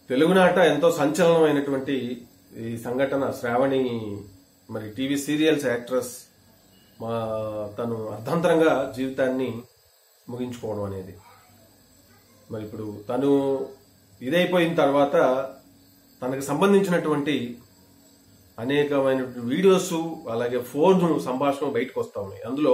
తెలుగునాట ఎంతో సంచలనమైనటువంటి ఈ సంఘటన శ్రావణి మరి టీవీ సీరియల్స్ యాక్ట్రెస్ మా తను అర్ధంతరంగా జీవితాన్ని ముగించుకోవడం అనేది మరి ఇప్పుడు తను ఇదైపోయిన తర్వాత తనకు సంబంధించినటువంటి అనేకమైన వీడియోస్ అలాగే ఫోన్ సంభాషణ బయటకు వస్తా ఉన్నాయి అందులో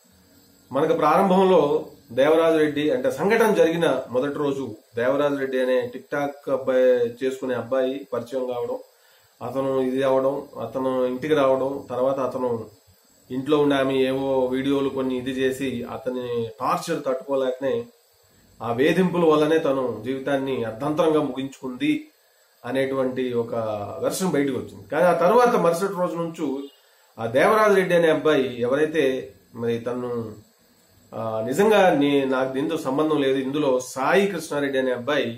మనకు ప్రారంభంలో దేవరాజు రెడ్డి అంటే సంఘటన జరిగిన మొదటి రోజు దేవరాజు రెడ్డి అనే టిక్ టాక్ అబ్బాయి చేసుకునే అబ్బాయి పరిచయం కావడం అతను ఇది అవడం అతను ఇంటికి రావడం తర్వాత అతను ఇంట్లో ఉండే ఆమె ఏవో వీడియోలు కొన్ని ఇది చేసి అతని టార్చర్ తట్టుకోలేకనే ఆ వేధింపుల వల్లనే తను జీవితాన్ని అర్ధంతరంగా ముగించుకుంది అనేటువంటి ఒక వెర్షన్ బయటకు వచ్చింది కానీ ఆ తర్వాత మరుసటి రోజు నుంచి ఆ దేవరాజు రెడ్డి అనే అబ్బాయి ఎవరైతే మరి తను ఆ, నిజంగా నీ నాకు దీంతో సంబంధం లేదు ఇందులో సాయి కృష్ణారెడ్డి అనే అబ్బాయి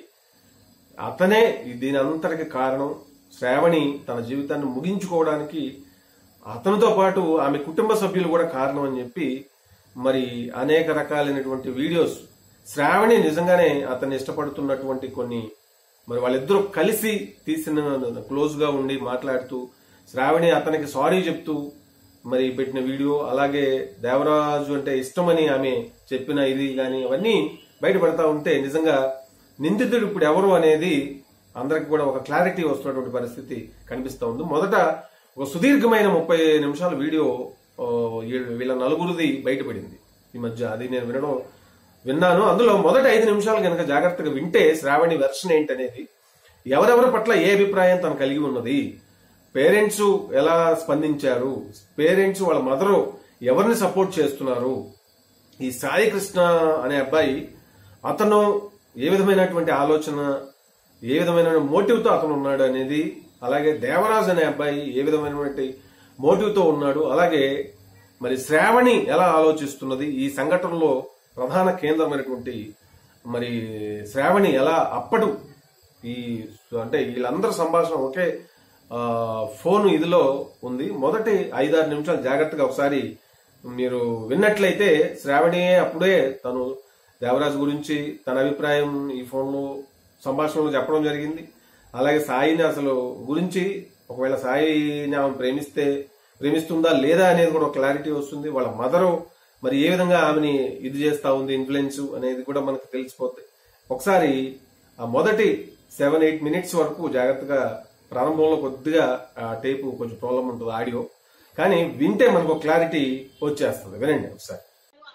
అతనే ఈ దీని అంతటికి కారణం శ్రావణి తన జీవితాన్ని ముగించుకోవడానికి అతనితో పాటు ఆమె కుటుంబ సభ్యులు కూడా కారణం అని చెప్పి మరి అనేక రకాలైనటువంటి వీడియోస్ శ్రావణి నిజంగానే అతన్ని ఇష్టపడుతున్నటువంటి కొన్ని మరి వాళ్ళిద్దరూ కలిసి తీసిన క్లోజ్ గా ఉండి మాట్లాడుతూ శ్రావణి అతనికి సారీ చెప్తూ మరి పెట్టిన వీడియో అలాగే దేవరాజు అంటే ఇష్టమని ఆమె చెప్పిన ఇది కానీ అవన్నీ బయటపడతా ఉంటే నిజంగా నిందితుడు ఇప్పుడు ఎవరు అనేది అందరికి కూడా ఒక క్లారిటీ వస్తున్నటువంటి పరిస్థితి కనిపిస్తా ఉంది మొదట ఒక సుదీర్ఘమైన ముప్పై నిమిషాల వీడియో ఆ, వీళ్ళ- వీళ్ళ నలుగురిది బయటపడింది ఈ మధ్య అది నేను వినడం విన్నాను అందులో మొదటి ఐదు నిమిషాలు కనుక జాగ్రత్తగా వింటే శ్రావణి వెర్షన్ ఏంటనేది ఎవరెవరి పట్ల ఏ అభిప్రాయం తను కలిగి ఉన్నది పేరెంట్స్ ఎలా స్పందించారు పేరెంట్స్ వాళ్ళ మదరు ఎవరిని సపోర్ట్ చేస్తున్నారు ఈ సాయి కృష్ణ అనే అబ్బాయి అతను ఏ విధమైనటువంటి ఆలోచన ఏ విధమైన మోటివ్ తో అతను ఉన్నాడు అనేది అలాగే దేవరాజ్ అనే అబ్బాయి ఏ విధమైనటువంటి మోటివ్ తో ఉన్నాడు అలాగే మరి శ్రావణి ఎలా ఆలోచిస్తున్నది ఈ సంఘటనలో ప్రధాన కేంద్రమైనటువంటి మరి శ్రావణి ఎలా అప్పడు ఈ అంటే వీళ్ళందరి సంభాషణ ఒకే ఆ, ఫోన్ ఇదిలో ఉంది మొదటి ఐదారు నిమిషాలు జాగ్రత్తగా ఒకసారి మీరు విన్నట్లయితే శ్రావణియే అప్పుడే తను దేవరాజు గురించి తన అభిప్రాయం ఈ ఫోన్లో సంభాషణలో చెప్పడం జరిగింది అలాగే సాయిని అసలు గురించి ఒకవేళ సాయిని ఆమె ప్రేమిస్తే ప్రేమిస్తుందా లేదా అనేది కూడా ఒక క్లారిటీ వస్తుంది వాళ్ళ మదరు మరి ఏ విధంగా ఆమెని ఇది చేస్తా ఉంది ఇన్ఫ్లుయెన్స్ అనేది కూడా మనకు తెలిసిపోతుంది ఒకసారి ఆ మొదటి సెవెన్ ఎయిట్ మినిట్స్ వరకు జాగ్రత్తగా ప్రారంభంలో కొద్దిగా ఆ టేపు కొంచెం ప్రాబ్లం ఉంటుంది ఆడియో కానీ వింటే మనకు క్లారిటీ వచ్చేస్తుంది వినండి ఒకసారి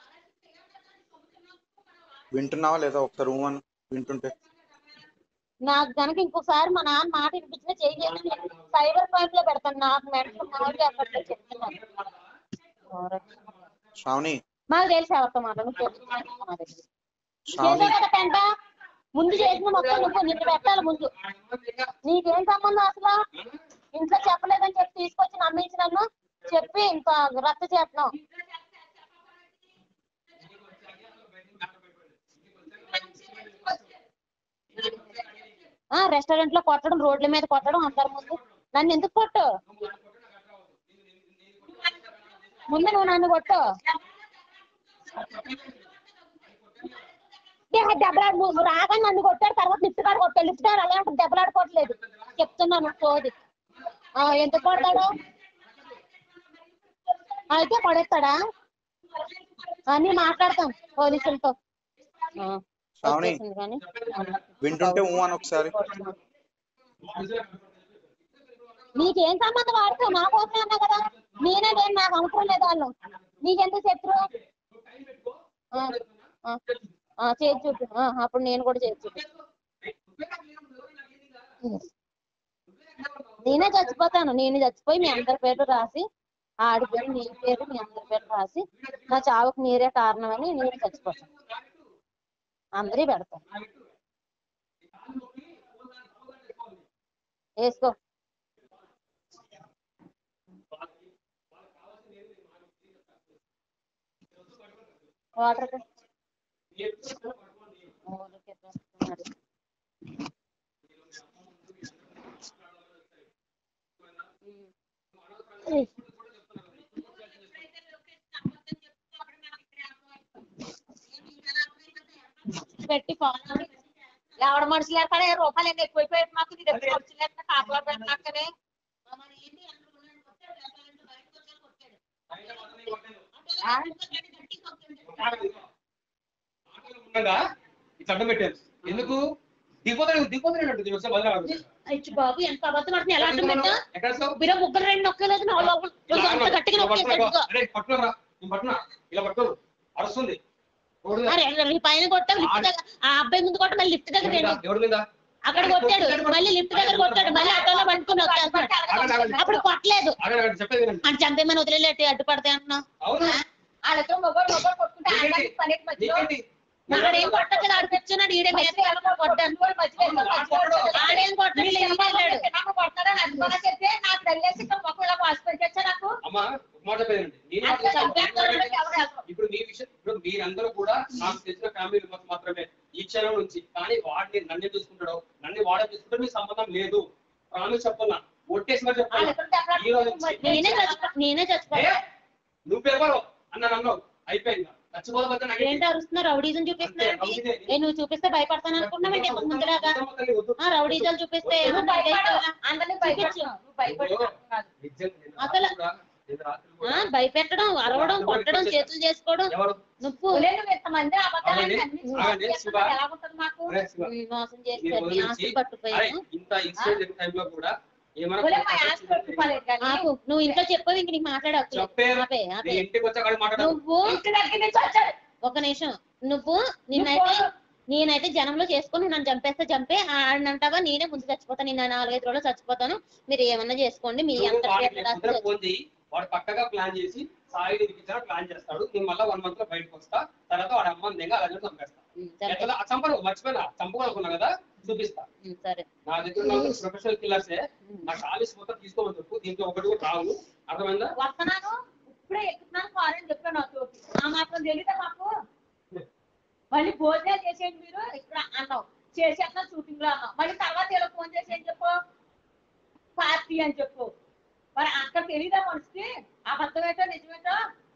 వింటున్నావా లేదా ఒకసారి ఊ అను వింటుంటే నాకు గనక ఇంకోసారి మా నాన్న మాట వినిపించిన చేయాలి సైబర్ క్రైమ్ లో పెడతాను నాకు మెంటల్ మామూలుగా అప్పట్లో చెప్తున్నాను శ్రావణి మాకు తెలిసి ఎవరితో మాట నువ్వు చెప్తున్నావు మా దగ్గర. శ్రావణి చేసావు కదా పెంట ముందు చేసిన మొత్తం నువ్వు నిన్ను పెట్టాలి ముందు నీకేం సంబంధం అసలు ఇంట్లో చెప్పలేదని చెప్పి తీసుకొచ్చి నమ్మించి నన్ను చెప్పి ఇంత రద్దు చేస్తున్నావు ఆ రెస్టారెంట్ లో కొట్టడం రోడ్ల మీద కొట్టడం అందరి ముందు నన్ను ఎందుకు కొట్టు ముందు నువ్వు నన్ను కొట్టు దెబ్బలాడు నువ్వు రాగానే నన్ను కొట్టాడు తర్వాత లిఫ్ట్ కాడ కొట్టాడు లిఫ్ట్ కాడ అలా ఉంటుంది దెబ్బలాడుకోవట్లేదు చెప్తున్నాను సోది ఆ, ఎందుకు కొడతాడు అయితే కొడేస్తాడా అన్ని మాట్లాడతాం పోలీసులతో ఆ, శ్రావణి వచ్చేసింది కానీ వింటుంటే ఊ అని ఒకసారి నీకేం సంబంధం వాడితో నా కోసమే అన్నా కదా నేనే నేను నాకు అవసరం లేదు వాళ్ళు నీకెందుకు శత్రు ఆ, ఆ, ఆ, చేసి చూపి ఆ, అప్పుడు నేను కూడా చేసి చూపి నేనే చచ్చిపోతాను నేను చచ్చిపోయి మీ అందరి పేరు రాసి ఆడి పేరు నీ పేరు మీ అందరి పేరు రాసి నా చావుకు మీరే కారణమని నేను చచ్చిపోతాను అందరి పెడతాను వేసుకో వాటర్ పెట్టి ఫాలో ఎవడ మనుషులు ఎక్కడ రూపాయలు ఎన్ని ఎక్కువైపోయి మాకు నీ దగ్గర మనుషులు ఎక్కడ కాపలా పెట్టినాకనే మరి ఏంటి అందులో ఉన్నాడు, కొట్టాడు, రెస్టారెంట్ బయటకు వచ్చాడు, కొట్టాడు. ఆ? ఆటోలో ఉండగా ఇట్లా అడ్డం పెట్టారు ఎందుకు దిగిపోతాడు దిగిపోతాడు అంటే ఒకసారి బదిలీ అయ్యో బాబు ఎంత అబద్ధం ఆడుతున్నా ఎలా అడ్డం పెట్టా ఎక్కడ వేస్తావు? మీరు ముగ్గురు రెండు నొక్కలేదు నా లోపల ఇలా అంత గట్టిగా ఇలా నొక్కేసాడు పట్టుకోరా. అరే పట్టుకోరా నేను పట్టునా ఇలా పట్టుకోరు అరుస్తుంది ఎవరి మీద? అరే నీ పైన కొట్టావు లిఫ్ట్ దగ్గర ఆ అబ్బాయి ముందు కొట్ట మళ్ళీ లిఫ్ట్ దగ్గర ఎవరి మీద? రండి ఎవరి మీద అక్కడ కొట్టాడు మళ్ళీ లిఫ్ట్ దగ్గర కొట్టాడు మళ్ళీ ఆటోలో పట్టుకుని వచ్చేస్తాడు అప్పుడు కొట్టలేదు అక్కడ అక్కడ చెప్పేది వినండి. అని చంపేమని వదిలేటి అడ్డుపడతాయి అంటున్నా అవును వాళ్ళతో మొగోడు మొగోడు కొట్టుకుంటే నీకేంటి? ఆడడానికి పనికి మధ్యలో నీకేంటి? అక్కడ ఏం కొట్టలేదు ఆడు తెచ్చున్నాడు ఈడే మీద కొట్టాను ఆడేం కొట్టలేదు ఏం చేయలేడు అమ్మా ఒక మాట చెప్పేదండి నేను అట్లా చంపేస్తాడు ఎవరు ఎవరు. ఇప్పుడు మీ విషయం ఇప్పుడు మీరందరూ కూడా నాకు తెలిసిన ఫ్యామిలీ మెంబర్స్ మాత్రమే ఈ క్షణం నుంచి కానీ వాడిని నన్ను చూసుకుంటాడో నన్ను వాడే చూసుకుంటే మీ సంబంధం లేదు ప్రామిస్ చెప్పన్నా ఒట్టేసి మరి చెప్పాలి ఈ రోజు నుంచి నేనే చచ్చిపో నేనే ఏ, చచ్చిపోతా నువ్వు పేరు అన్నాను అన్నావు అయిపోయింది చచ్చిపోతే నాకు ఏంటి అరుస్తున్నా రౌడీజం చూపిస్తున్నా అంతే, రౌడీజే. ఏ నువ్వు చూపిస్తే భయపడతాను అనుకున్నావంటే ఇంతకు ముందులాగా తల్లి వద్దు. ఆ రౌడీజాలు చూపిస్తే ఏమో చూపించు. నిజంగా నేను అసలు- రాత్రి కూడా- నేను రాత్రి ఆ, కూడా- భయపెట్టడం అరవడం కొట్టడం చేతులు చేసుకోవడం ఎవరు నువ్వు ఆగండి, ఆగండి, శివ. ఒరే శివ, ఉమ్, మోసం చేసి ఈ రోజు అన్ని నుంచి- ఆస్తులు అరే, పట్టుకుపోయాను ఇంత ఇన్సిడెంట్ టైంలో కూడా ఏమైనా ఆపు నువ్వు ఇంట్లో చెప్పవు ఇంక నీకు మాట్లాడవచ్చు చెప్పారు ఆపే నీ ఆపే ఇంటికి వచ్చా కాడ మాట్లాడాలి నువ్వు ఒక నిమిషం నువ్వు నిన్నైతే నేనైతే జనంలో చేసుకొని నువ్వు నన్ను చంపేస్తే చంపే ఆడినంటావా నేనే ముందు చచ్చిపోతాను నేను నాలుగైదు రోజులు చచ్చిపోతాను మీరు ఏమన్నా చేసుకోండి మీ నువ్వు అంత వాడికి కుదిరే ఫోన్ చేయి వాడు పక్కగా ప్లాన్ చేసి సాయి ఇరికించిన ప్లాన్ చేస్తాడు నేను మళ్ళీ వన్ మంత్ లో బయటకు వస్తా తర్వాత వాడి అమ్మని దిగా అలాగే చంపేస్తా ఎట్లా ఆ చంపను మర్చిపోయినా చంపుకోవాలనుకున్నా కదా చూపిస్తా సరే నా దగ్గర నాకు ప్రొఫెషనల్ కిల్లర్సే ఉమ్. నా కాలేజ్ మొత్తం తీసుకోమని చెప్పు దీంట్లో ఒకటి కూడా రావు అర్థమైందా వస్తున్నాను ఇప్పుడే ఎక్కుతున్నాను ఫారెన్ చెప్పాను నాతో ఆ మాత్రం తెలియదా మాకు మళ్ళీ భోజనాలు చేసేయండి మీరు ఇక్కడ అన్నావు చేసేస్తున్నా షూటింగ్ లో అన్నావు మళ్ళీ తర్వాత ఇలా ఫోన్ చేసి ఏం చెప్పు పార్టీ అని చెప్పు మరి అక్కడ తెలియదా మనిషికి అబద్ధమేటో నిజమేటో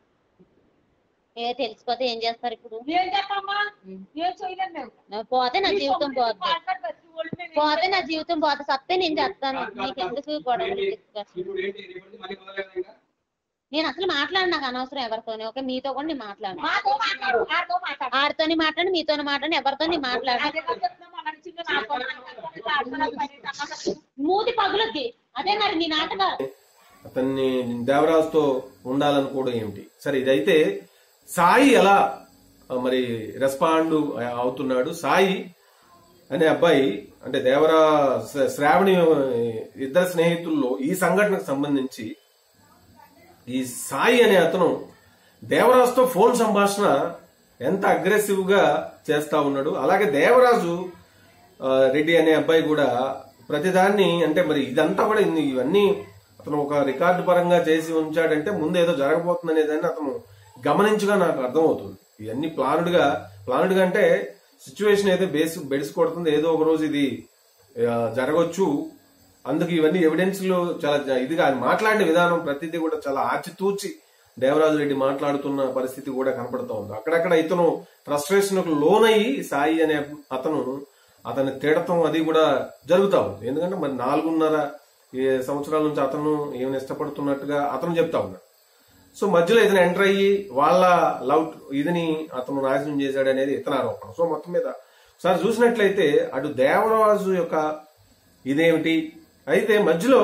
ఏ తెలిసిపోతే ఏం చేస్తారు ఇప్పుడు ఏం చెప్పమ్మా ఏం చేయలేము మేము నా పోతే నా నీ జీవితం సొమ్ముని పోద్ది మాట్లాడి బతికి వాళ్ళు మేము ఏం పోతే నా చేయలేము. జీవితం పోతే సత్తే నేను చేస్తాను కాదు, కాదు, నీకు ఎందుకు కాదు. గొడవలు ఏంటి? discuss? ఇప్పుడు ఏంటి రేపటి నుంచి మళ్ళీ మొదలెడదాం ఇంకా? నేను అసలు మాట్లాడు నాకు అనవసరం ఎవరితోని ఓకే మీతో కూడా నేను మాట్లాడు మాతో మాట్లాడు ఆడితో మాట్లాడు ఆడితోని మాట్లాడు మీతోని మాట్లాడు ఎవరితో మాట్లాడు అదే కదా చెప్తున్నాం, మన చిన్న నాతో మాట్లాడు, ఆడితో నాకు పని లేదు. మూతి పగులుద్ది అదే మరి నీ నాటక అతన్ని దేవరాజుతో ఉండాలనుకోవడం ఏమిటి సరే ఇదైతే సాయి ఎలా ఆ, మరి రెస్పాండ్ అవుతున్నాడు సాయి అనే అబ్బాయి అంటే దేవరా శ్ర- శ్రావణి ఇద్దరు స్నేహితుల్లో ఈ సంఘటనకు సంబంధించి ఈ సాయి అనే అతను దేవరాజుతో ఫోన్ సంభాషణ ఎంత అగ్రెసివ్ గా చేస్తా ఉన్నాడు అలాగే దేవరాజు ఆ, రెడ్డి అనే అబ్బాయి కూడా ప్రతిదాన్ని అంటే మరి ఇదంతా కూడా ఇన్ని- ఇవన్నీ అతను ఒక రికార్డు పరంగా చేసి ఉంచాడంటే ముందు ఏదో జరగబోతుంది అనేదాన్ని అతను గమనించగా నాకు అర్థమవుతుంది ఇవన్నీ ప్లానుడ్గా ప్లానుడ్గా అంటే సిచ్యువేషన్ అయితే బేస్ బెడిసి కొడుతుంది ఏదో ఒక రోజు ఇది ఆ, జరగవచ్చు అందుకు ఇవన్నీ ఎవిడెన్స్లు చాలా జ- ఇదిగా ఆయన మాట్లాడిన విధానం ప్రతిదీ కూడా చాలా ఆచితూచి దేవరాజు రెడ్డి మాట్లాడుతున్న పరిస్థితి కూడా కనపడుతూ ఉంది అక్కడక్కడ ఇతను ఫ్రస్ట్రేషన్ లోనయ్యి సాయి అనే అతను అతన్ని తిడతం అది కూడా జరుగుతా ఉంది ఎందుకంటే మరి నాలుగున్నర ఏ సంవత్సరాల నుంచి అతను ఏమైనా ఇష్టపడుతున్నట్టుగా అతను చెప్తా ఉన్నాడు సో మధ్యలో ఇతను ఎంటర్ అయ్యి వాళ్ళ లవ్ ఇదిని అతను నాశనం చేశాడు అనేది ఇతని ఆరోపణ సో మొత్తం మీద ఒకసారి చూసినట్లయితే అటు దేవరాజు యొక్క ఇదేమిటి అయితే మధ్యలో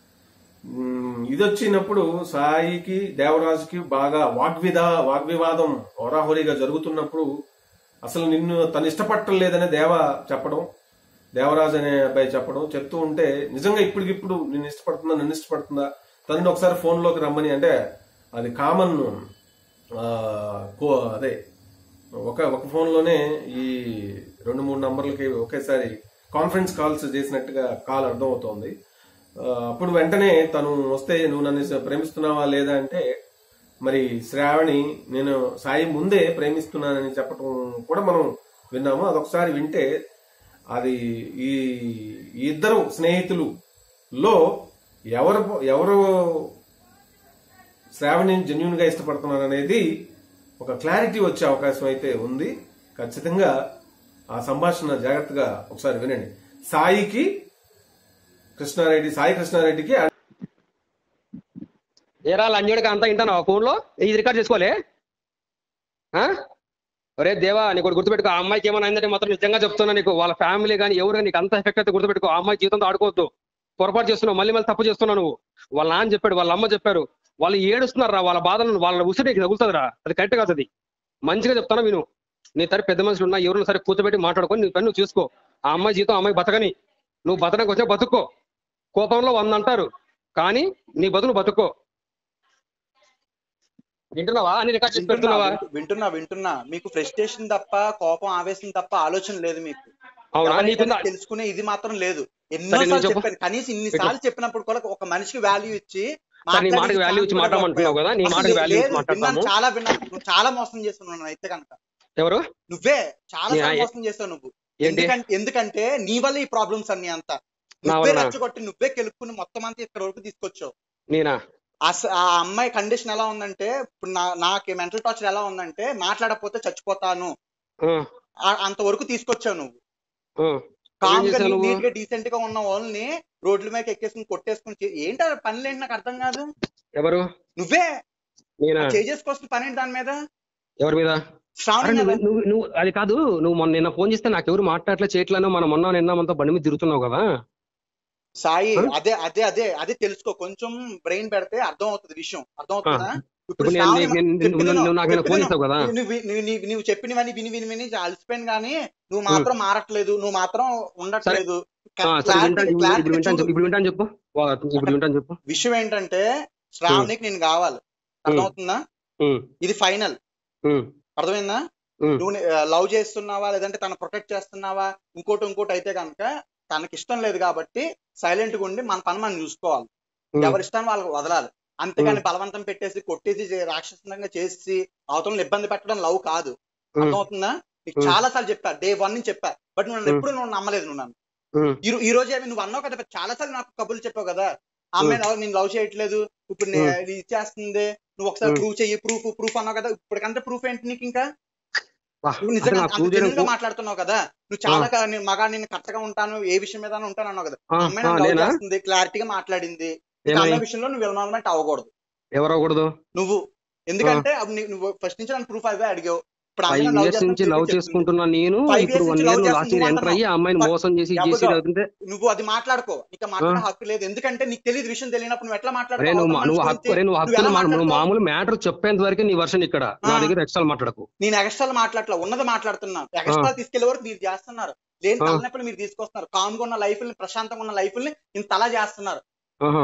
మ్, ఇది వచ్చినప్పుడు సాయికి దేవరాజుకి బాగా వాగ్విదా వాగ్వివాదం హోరాహోరీగా జరుగుతున్నప్పుడు అసలు నిన్ను తను ఇష్టపట్టలేదనే దేవ చెప్పడం దేవరాజు అనే అబ్బాయి చెప్పడం చెప్తూ ఉంటే నిజంగా ఇప్పటికిప్పుడు నిన్ను ఇష్టపడుతుందా నన్ను ఇష్టపడుతుందా తనని ఒకసారి ఫోన్ లోకి రమ్మని అంటే అది కామన్ కో అదే ఒక ఒక ఫోన్ లోనే ఈ రెండు మూడు నంబర్లకి ఒకేసారి కాన్ఫరెన్స్ కాల్స్ చేసినట్టుగా కాల్ అర్థం అవుతోంది ఆ, అప్పుడు వెంటనే తను వస్తే నువ్వు నన్ను ప్రేమిస్తున్నావా లేదా అంటే మరి శ్రావణి నేను సాయి ముందే ప్రేమిస్తున్నానని చెప్పటం కూడా మనం విన్నాము అదొకసారి వింటే అది ఈ ఈ ఇద్దరు స్నేహితులు లో ఎవరు ఎవరు శ్రావణిని జెన్యున్ గా ఇష్టపడుతున్నారు అనేది ఒక క్లారిటీ వచ్చే అవకాశం అయితే ఉంది ఖచ్చితంగా ఆ సంభాషణ జాగ్రత్తగా ఒకసారి వినండి సాయికి కృష్ణారెడ్డి సాయి కృష్ణారెడ్డికి ఏరా లంజోడికి అంతా వింటాను ఫోన్ లో ఇది రికార్డ్ చేసుకోలే ఆ? ఒరే దేవా నీకు ఒకటి గుర్తుపెట్టుకో ఆ అమ్మాయికి ఏమైనా అయిందంటే మాత్రం నిజంగా చెప్తున్నా నీకు వాళ్ళ ఫ్యామిలీ కానీ ఎవరు కానీ నీకు అంత ఎఫెక్ట్ అయితే గుర్తుపెట్టుకో ఆ అమ్మాయి జీవితంతో ఆడుకోవద్దు పొరపాటు చేస్తున్నావు మళ్ళీ మళ్ళీ తప్పు చేస్తున్నావు నువ్వు వాళ్ళ నాన్న చెప్పాడు వాళ్ళ అమ్మ చెప్పారు వాళ్ళు ఏడుస్తున్నారా వాళ్ళ బాధలను వాళ్ళ ఉసిరి నీకు తగులుతుందిరా అది కరెక్ట్ కాదు అది మంచిగా చెప్తాను విను నీ తర పెద్ద మనుషులు ఉన్నా ఎవరిని సరే కూర్చోబెట్టి మాట్లాడుకొని నీ పని నువ్వు చూసుకో ఆ అమ్మాయి జీవితం ఆ అమ్మాయి బతకని నువ్వు బతకడానికి వచ్చా బతుక్కో కోపంలో వంద అంటారు కానీ నీ బతుకు నువ్వు బతుక్కో వింటున్నావా అని రికార్డ్ చేసి వింటున్నా పెడుతున్నావా వింటు- వింటున్నా వింటున్నా మీకు ఫ్రస్ట్రేషన్ తప్ప కోపం ఆవేశం తప్ప ఆలోచన లేదు మీకు అవునా ఎవరికైనా నీకుందా తెలుసుకునే ఇది మాత్రం లేదు సరే, ఎన్నోసార్లు నువ్వు చెప్పు. చెప్పాను కనీసం ఇన్ని సార్లు చెప్పినప్పుడు కూడా ఒక మనిషికి వాల్యూ ఇచ్చి సరే నీ మాట్లాడి మాటకి వాల్యూ ఇచ్చి కూడా మాట్లాడమంటున్నావు కదా నీ అసలు మాటకి వాల్యూ ఇచ్చి లేదు, మాట్లాడతాము విన్నాను, చాలా విన్నాను నువ్వు చాలా మోసం చేస్తున్నావు అయితే కనుక ఎవరు నువ్వే చాలా నే- సార్లు మోసం చేస్తావు నువ్వు ఏంటి ఎందుకంటే ఎందుకంటే నీ వల్ల ఈ ప్రాబ్లమ్స్ అన్ని అంతా నా నువ్వే వలన? రెచ్చగొట్టి నువ్వే కెలుక్కుని మొత్తం అంతా ఇక్కడ వరకు తీసుకొచ్చావు నేనా అస- ఆ అమ్మాయి కండిషన్ ఎలా ఉందంటే ఇప్పుడు నా నాకు మెంటల్ టార్చర్ ఎలా ఉందంటే మాట్లాడకపోతే చచ్చిపోతాను ఆ, ఆ- అంతవరకు తీసుకొచ్చావు నువ్వు ఆ. ఏం కామ్ గా చేశావు నువ్వు నీట్ గా డీసెంట్ గా ఉన్న వాళ్ళని రోడ్ల మీద ఎక్కేసుకుని కొట్టేసుకుని చే- ఏంటి ఆ పనులు ఏంటి నాకు అర్థం కాదు ఎవరు నువ్వే నేనా చేసుకొస్తున్న పని ఏంటి దాని మీద ఎవరి మీద అరే శ్రావణి నువ్వు మీద. నువ్వు నువ్వు అది కాదు నువ్వు మొన్న నిన్న ఫోన్ చేస్తే నాకు ఎవరు మాట్లాడలే చేయట్లేను మనం మొన్న నిన్న మనతో బండి మీద తిరుగుతున్నావు కదా సాయి ఆ? అదే అదే అదే అదే తెలుసుకో కొంచెం బ్రెయిన్ పెడితే అర్థం అవుతుంది విషయం అర్థం అవుతుందా ఇప్పుడు ఇప్పుడు నేను శ్రావణి నేను- నేను- చెప్పేది నువ్వు- నువ్వు నాకు నిన్న చెప్పేది ఫోన్ విను. చేసావు కదా నువ్వు నువ్వు- నువ్వు- నువ్వు చెప్పినవన్నీ విని విని విని అలసిపోయాను కానీ నువ్వు మాత్రం మారట్లేదు నువ్వు మాత్రం ఉండట్లేదు ఆ, సరే Clarity- వింటాను ఇప్పుడు clarity ఇప్పుడు వింటాను చూడు. చెప్పు ఇప్పుడు వింటాను చెప్పు వా, ఇప్పుడు వింటాను చెప్పు విషయం ఏంటంటే శ్రావణికి నేను కావాలి అర్థమవుతుందా ఉమ్, ఇది ఫైనల్ ఉమ్, అర్థమైందా ఉమ్, నువ్వు లవ్ చేస్తున్నావా లేదంటే తన ప్రొటెక్ట్ చేస్తున్నావా ఇంకోటి ఇంకోటి అయితే కనుక తనకి ఇష్టం లేదు కాబట్టి సైలెంట్ గా ఉండి మన పని మనం చూసుకోవాలి ఉమ్. ఎవరి ఇష్టాన్ని వాళ్ళకి వదలాలి అంతేగాని బలవంతం పెట్టేసి కొట్టేసి చే- రాక్షసంగా చేసి అవతలను ఇబ్బంది పెట్టడం లవ్ కాదు ఉమ్, అర్థమవుతుందా నీకు ఉమ్. చాలా సార్లు చెప్పా డే వన్ నుంచి చెప్పా బట్ నువ్వు నన్ను ఉమ్. ఎప్పుడు నువ్వు నమ్మలేదు నువ్వు నన్ను ఉమ్, ఈ రో- ఈ రోజు ఏమి నువ్వు అన్నావు కదా చాలా సార్లు నాకు కబుర్లు చెప్పావు కదా ఆ అమ్మాయి లవ్- నేను లవ్ చేయట్లేదు ఇప్పుడు నే- ఇది ఇచ్చేస్తుంది నువ్వు ఒకసారి ఉమ్. ప్రూవ్ చెయ్యి ప్రూఫ్ ప్రూఫ్ అన్నావు కదా ఇప్పటికంటే ప్రూఫ్ ఏంటి నీకు ఇంకా వా, నువ్వు అసలు నిజంగా నాకు అంత ప్రూవ్ చేయడం genuine గా మాట్లాడుతున్నావు కదా నువ్వు చాలా కా- నేను మగా నేను కరెక్ట్గా ఉంటాను ఏ విషయం మీద ఉంటాను అన్నావు కదా ఆ, ఆ అమ్మాయి ఆ, నన్ను లవ్ నేనా చేస్తుంది క్లారిటీగా మాట్లాడింది నీకు ఏమని అన్న విషయంలో నువ్వు ఇన్వాల్వ్మెంట్ అవ్వకూడదు ఎవరవకూడదు నువ్వు ఎందుకంటే అప్పుడు నీ- నువ్వు ఫస్ట్ నుంచి నన్ను ప్రూఫ్ అవే అడిగావు ఇప్పుడు ఫైవ్ అమ్మాయి love ఇయర్స్ నుంచి చేస్తుందని లవ్ చెప్తుంది. చేసుకుంటున్నా నేను Five ఇప్పుడు years వన్ నుంచి ఇయర్ love నువ్వు లాస్ట్ ఇయర్ చేస్తుంది ఎంటర్ అయ్యి ఆ అమ్మాయిని నువ్వు మోసం చేసి ఎవరిదో? చేసి అవుతుంటే నువ్వు అది మాట్లాడుకో నీకు మాట్లాడే ఆ. హక్కు లేదు ఎందుకంటే నీకు తెలియదు విషయం తెలియనప్పుడు నువ్వు ఎట్లా అరే మాట్లాడతావు నువ్వు అవతల మా- నువ్వు మనిషి హక్కు గురించి అరే నువ్వు నువ్వు హక్కులు ఎలా మా- నువ్వు మాట్లాడతావు? మామూలు మ్యాటర్ చెప్పేంత వరకే నీ వర్షన్ ఇక్కడ నా ఆ. దగ్గర ఎక్స్ట్రా మాట్లాడకు నేను ఎక్స్ట్రా మాట్లాడట్లా ఉన్నది మాట్లాడుతున్నా ఎక్స్ట్రా తీసుకెళ్లే వరకు మీరు చేస్తున్నారు లేని ఆ. తలనొప్పులు మీరు తీసుకొస్తున్నారు కామ్గా ఉన్న లైఫ్ ని ప్రశాంతంగా ఉన్న లైఫ్ ని ఇంత అలా చేస్తున్నారు ఆహా.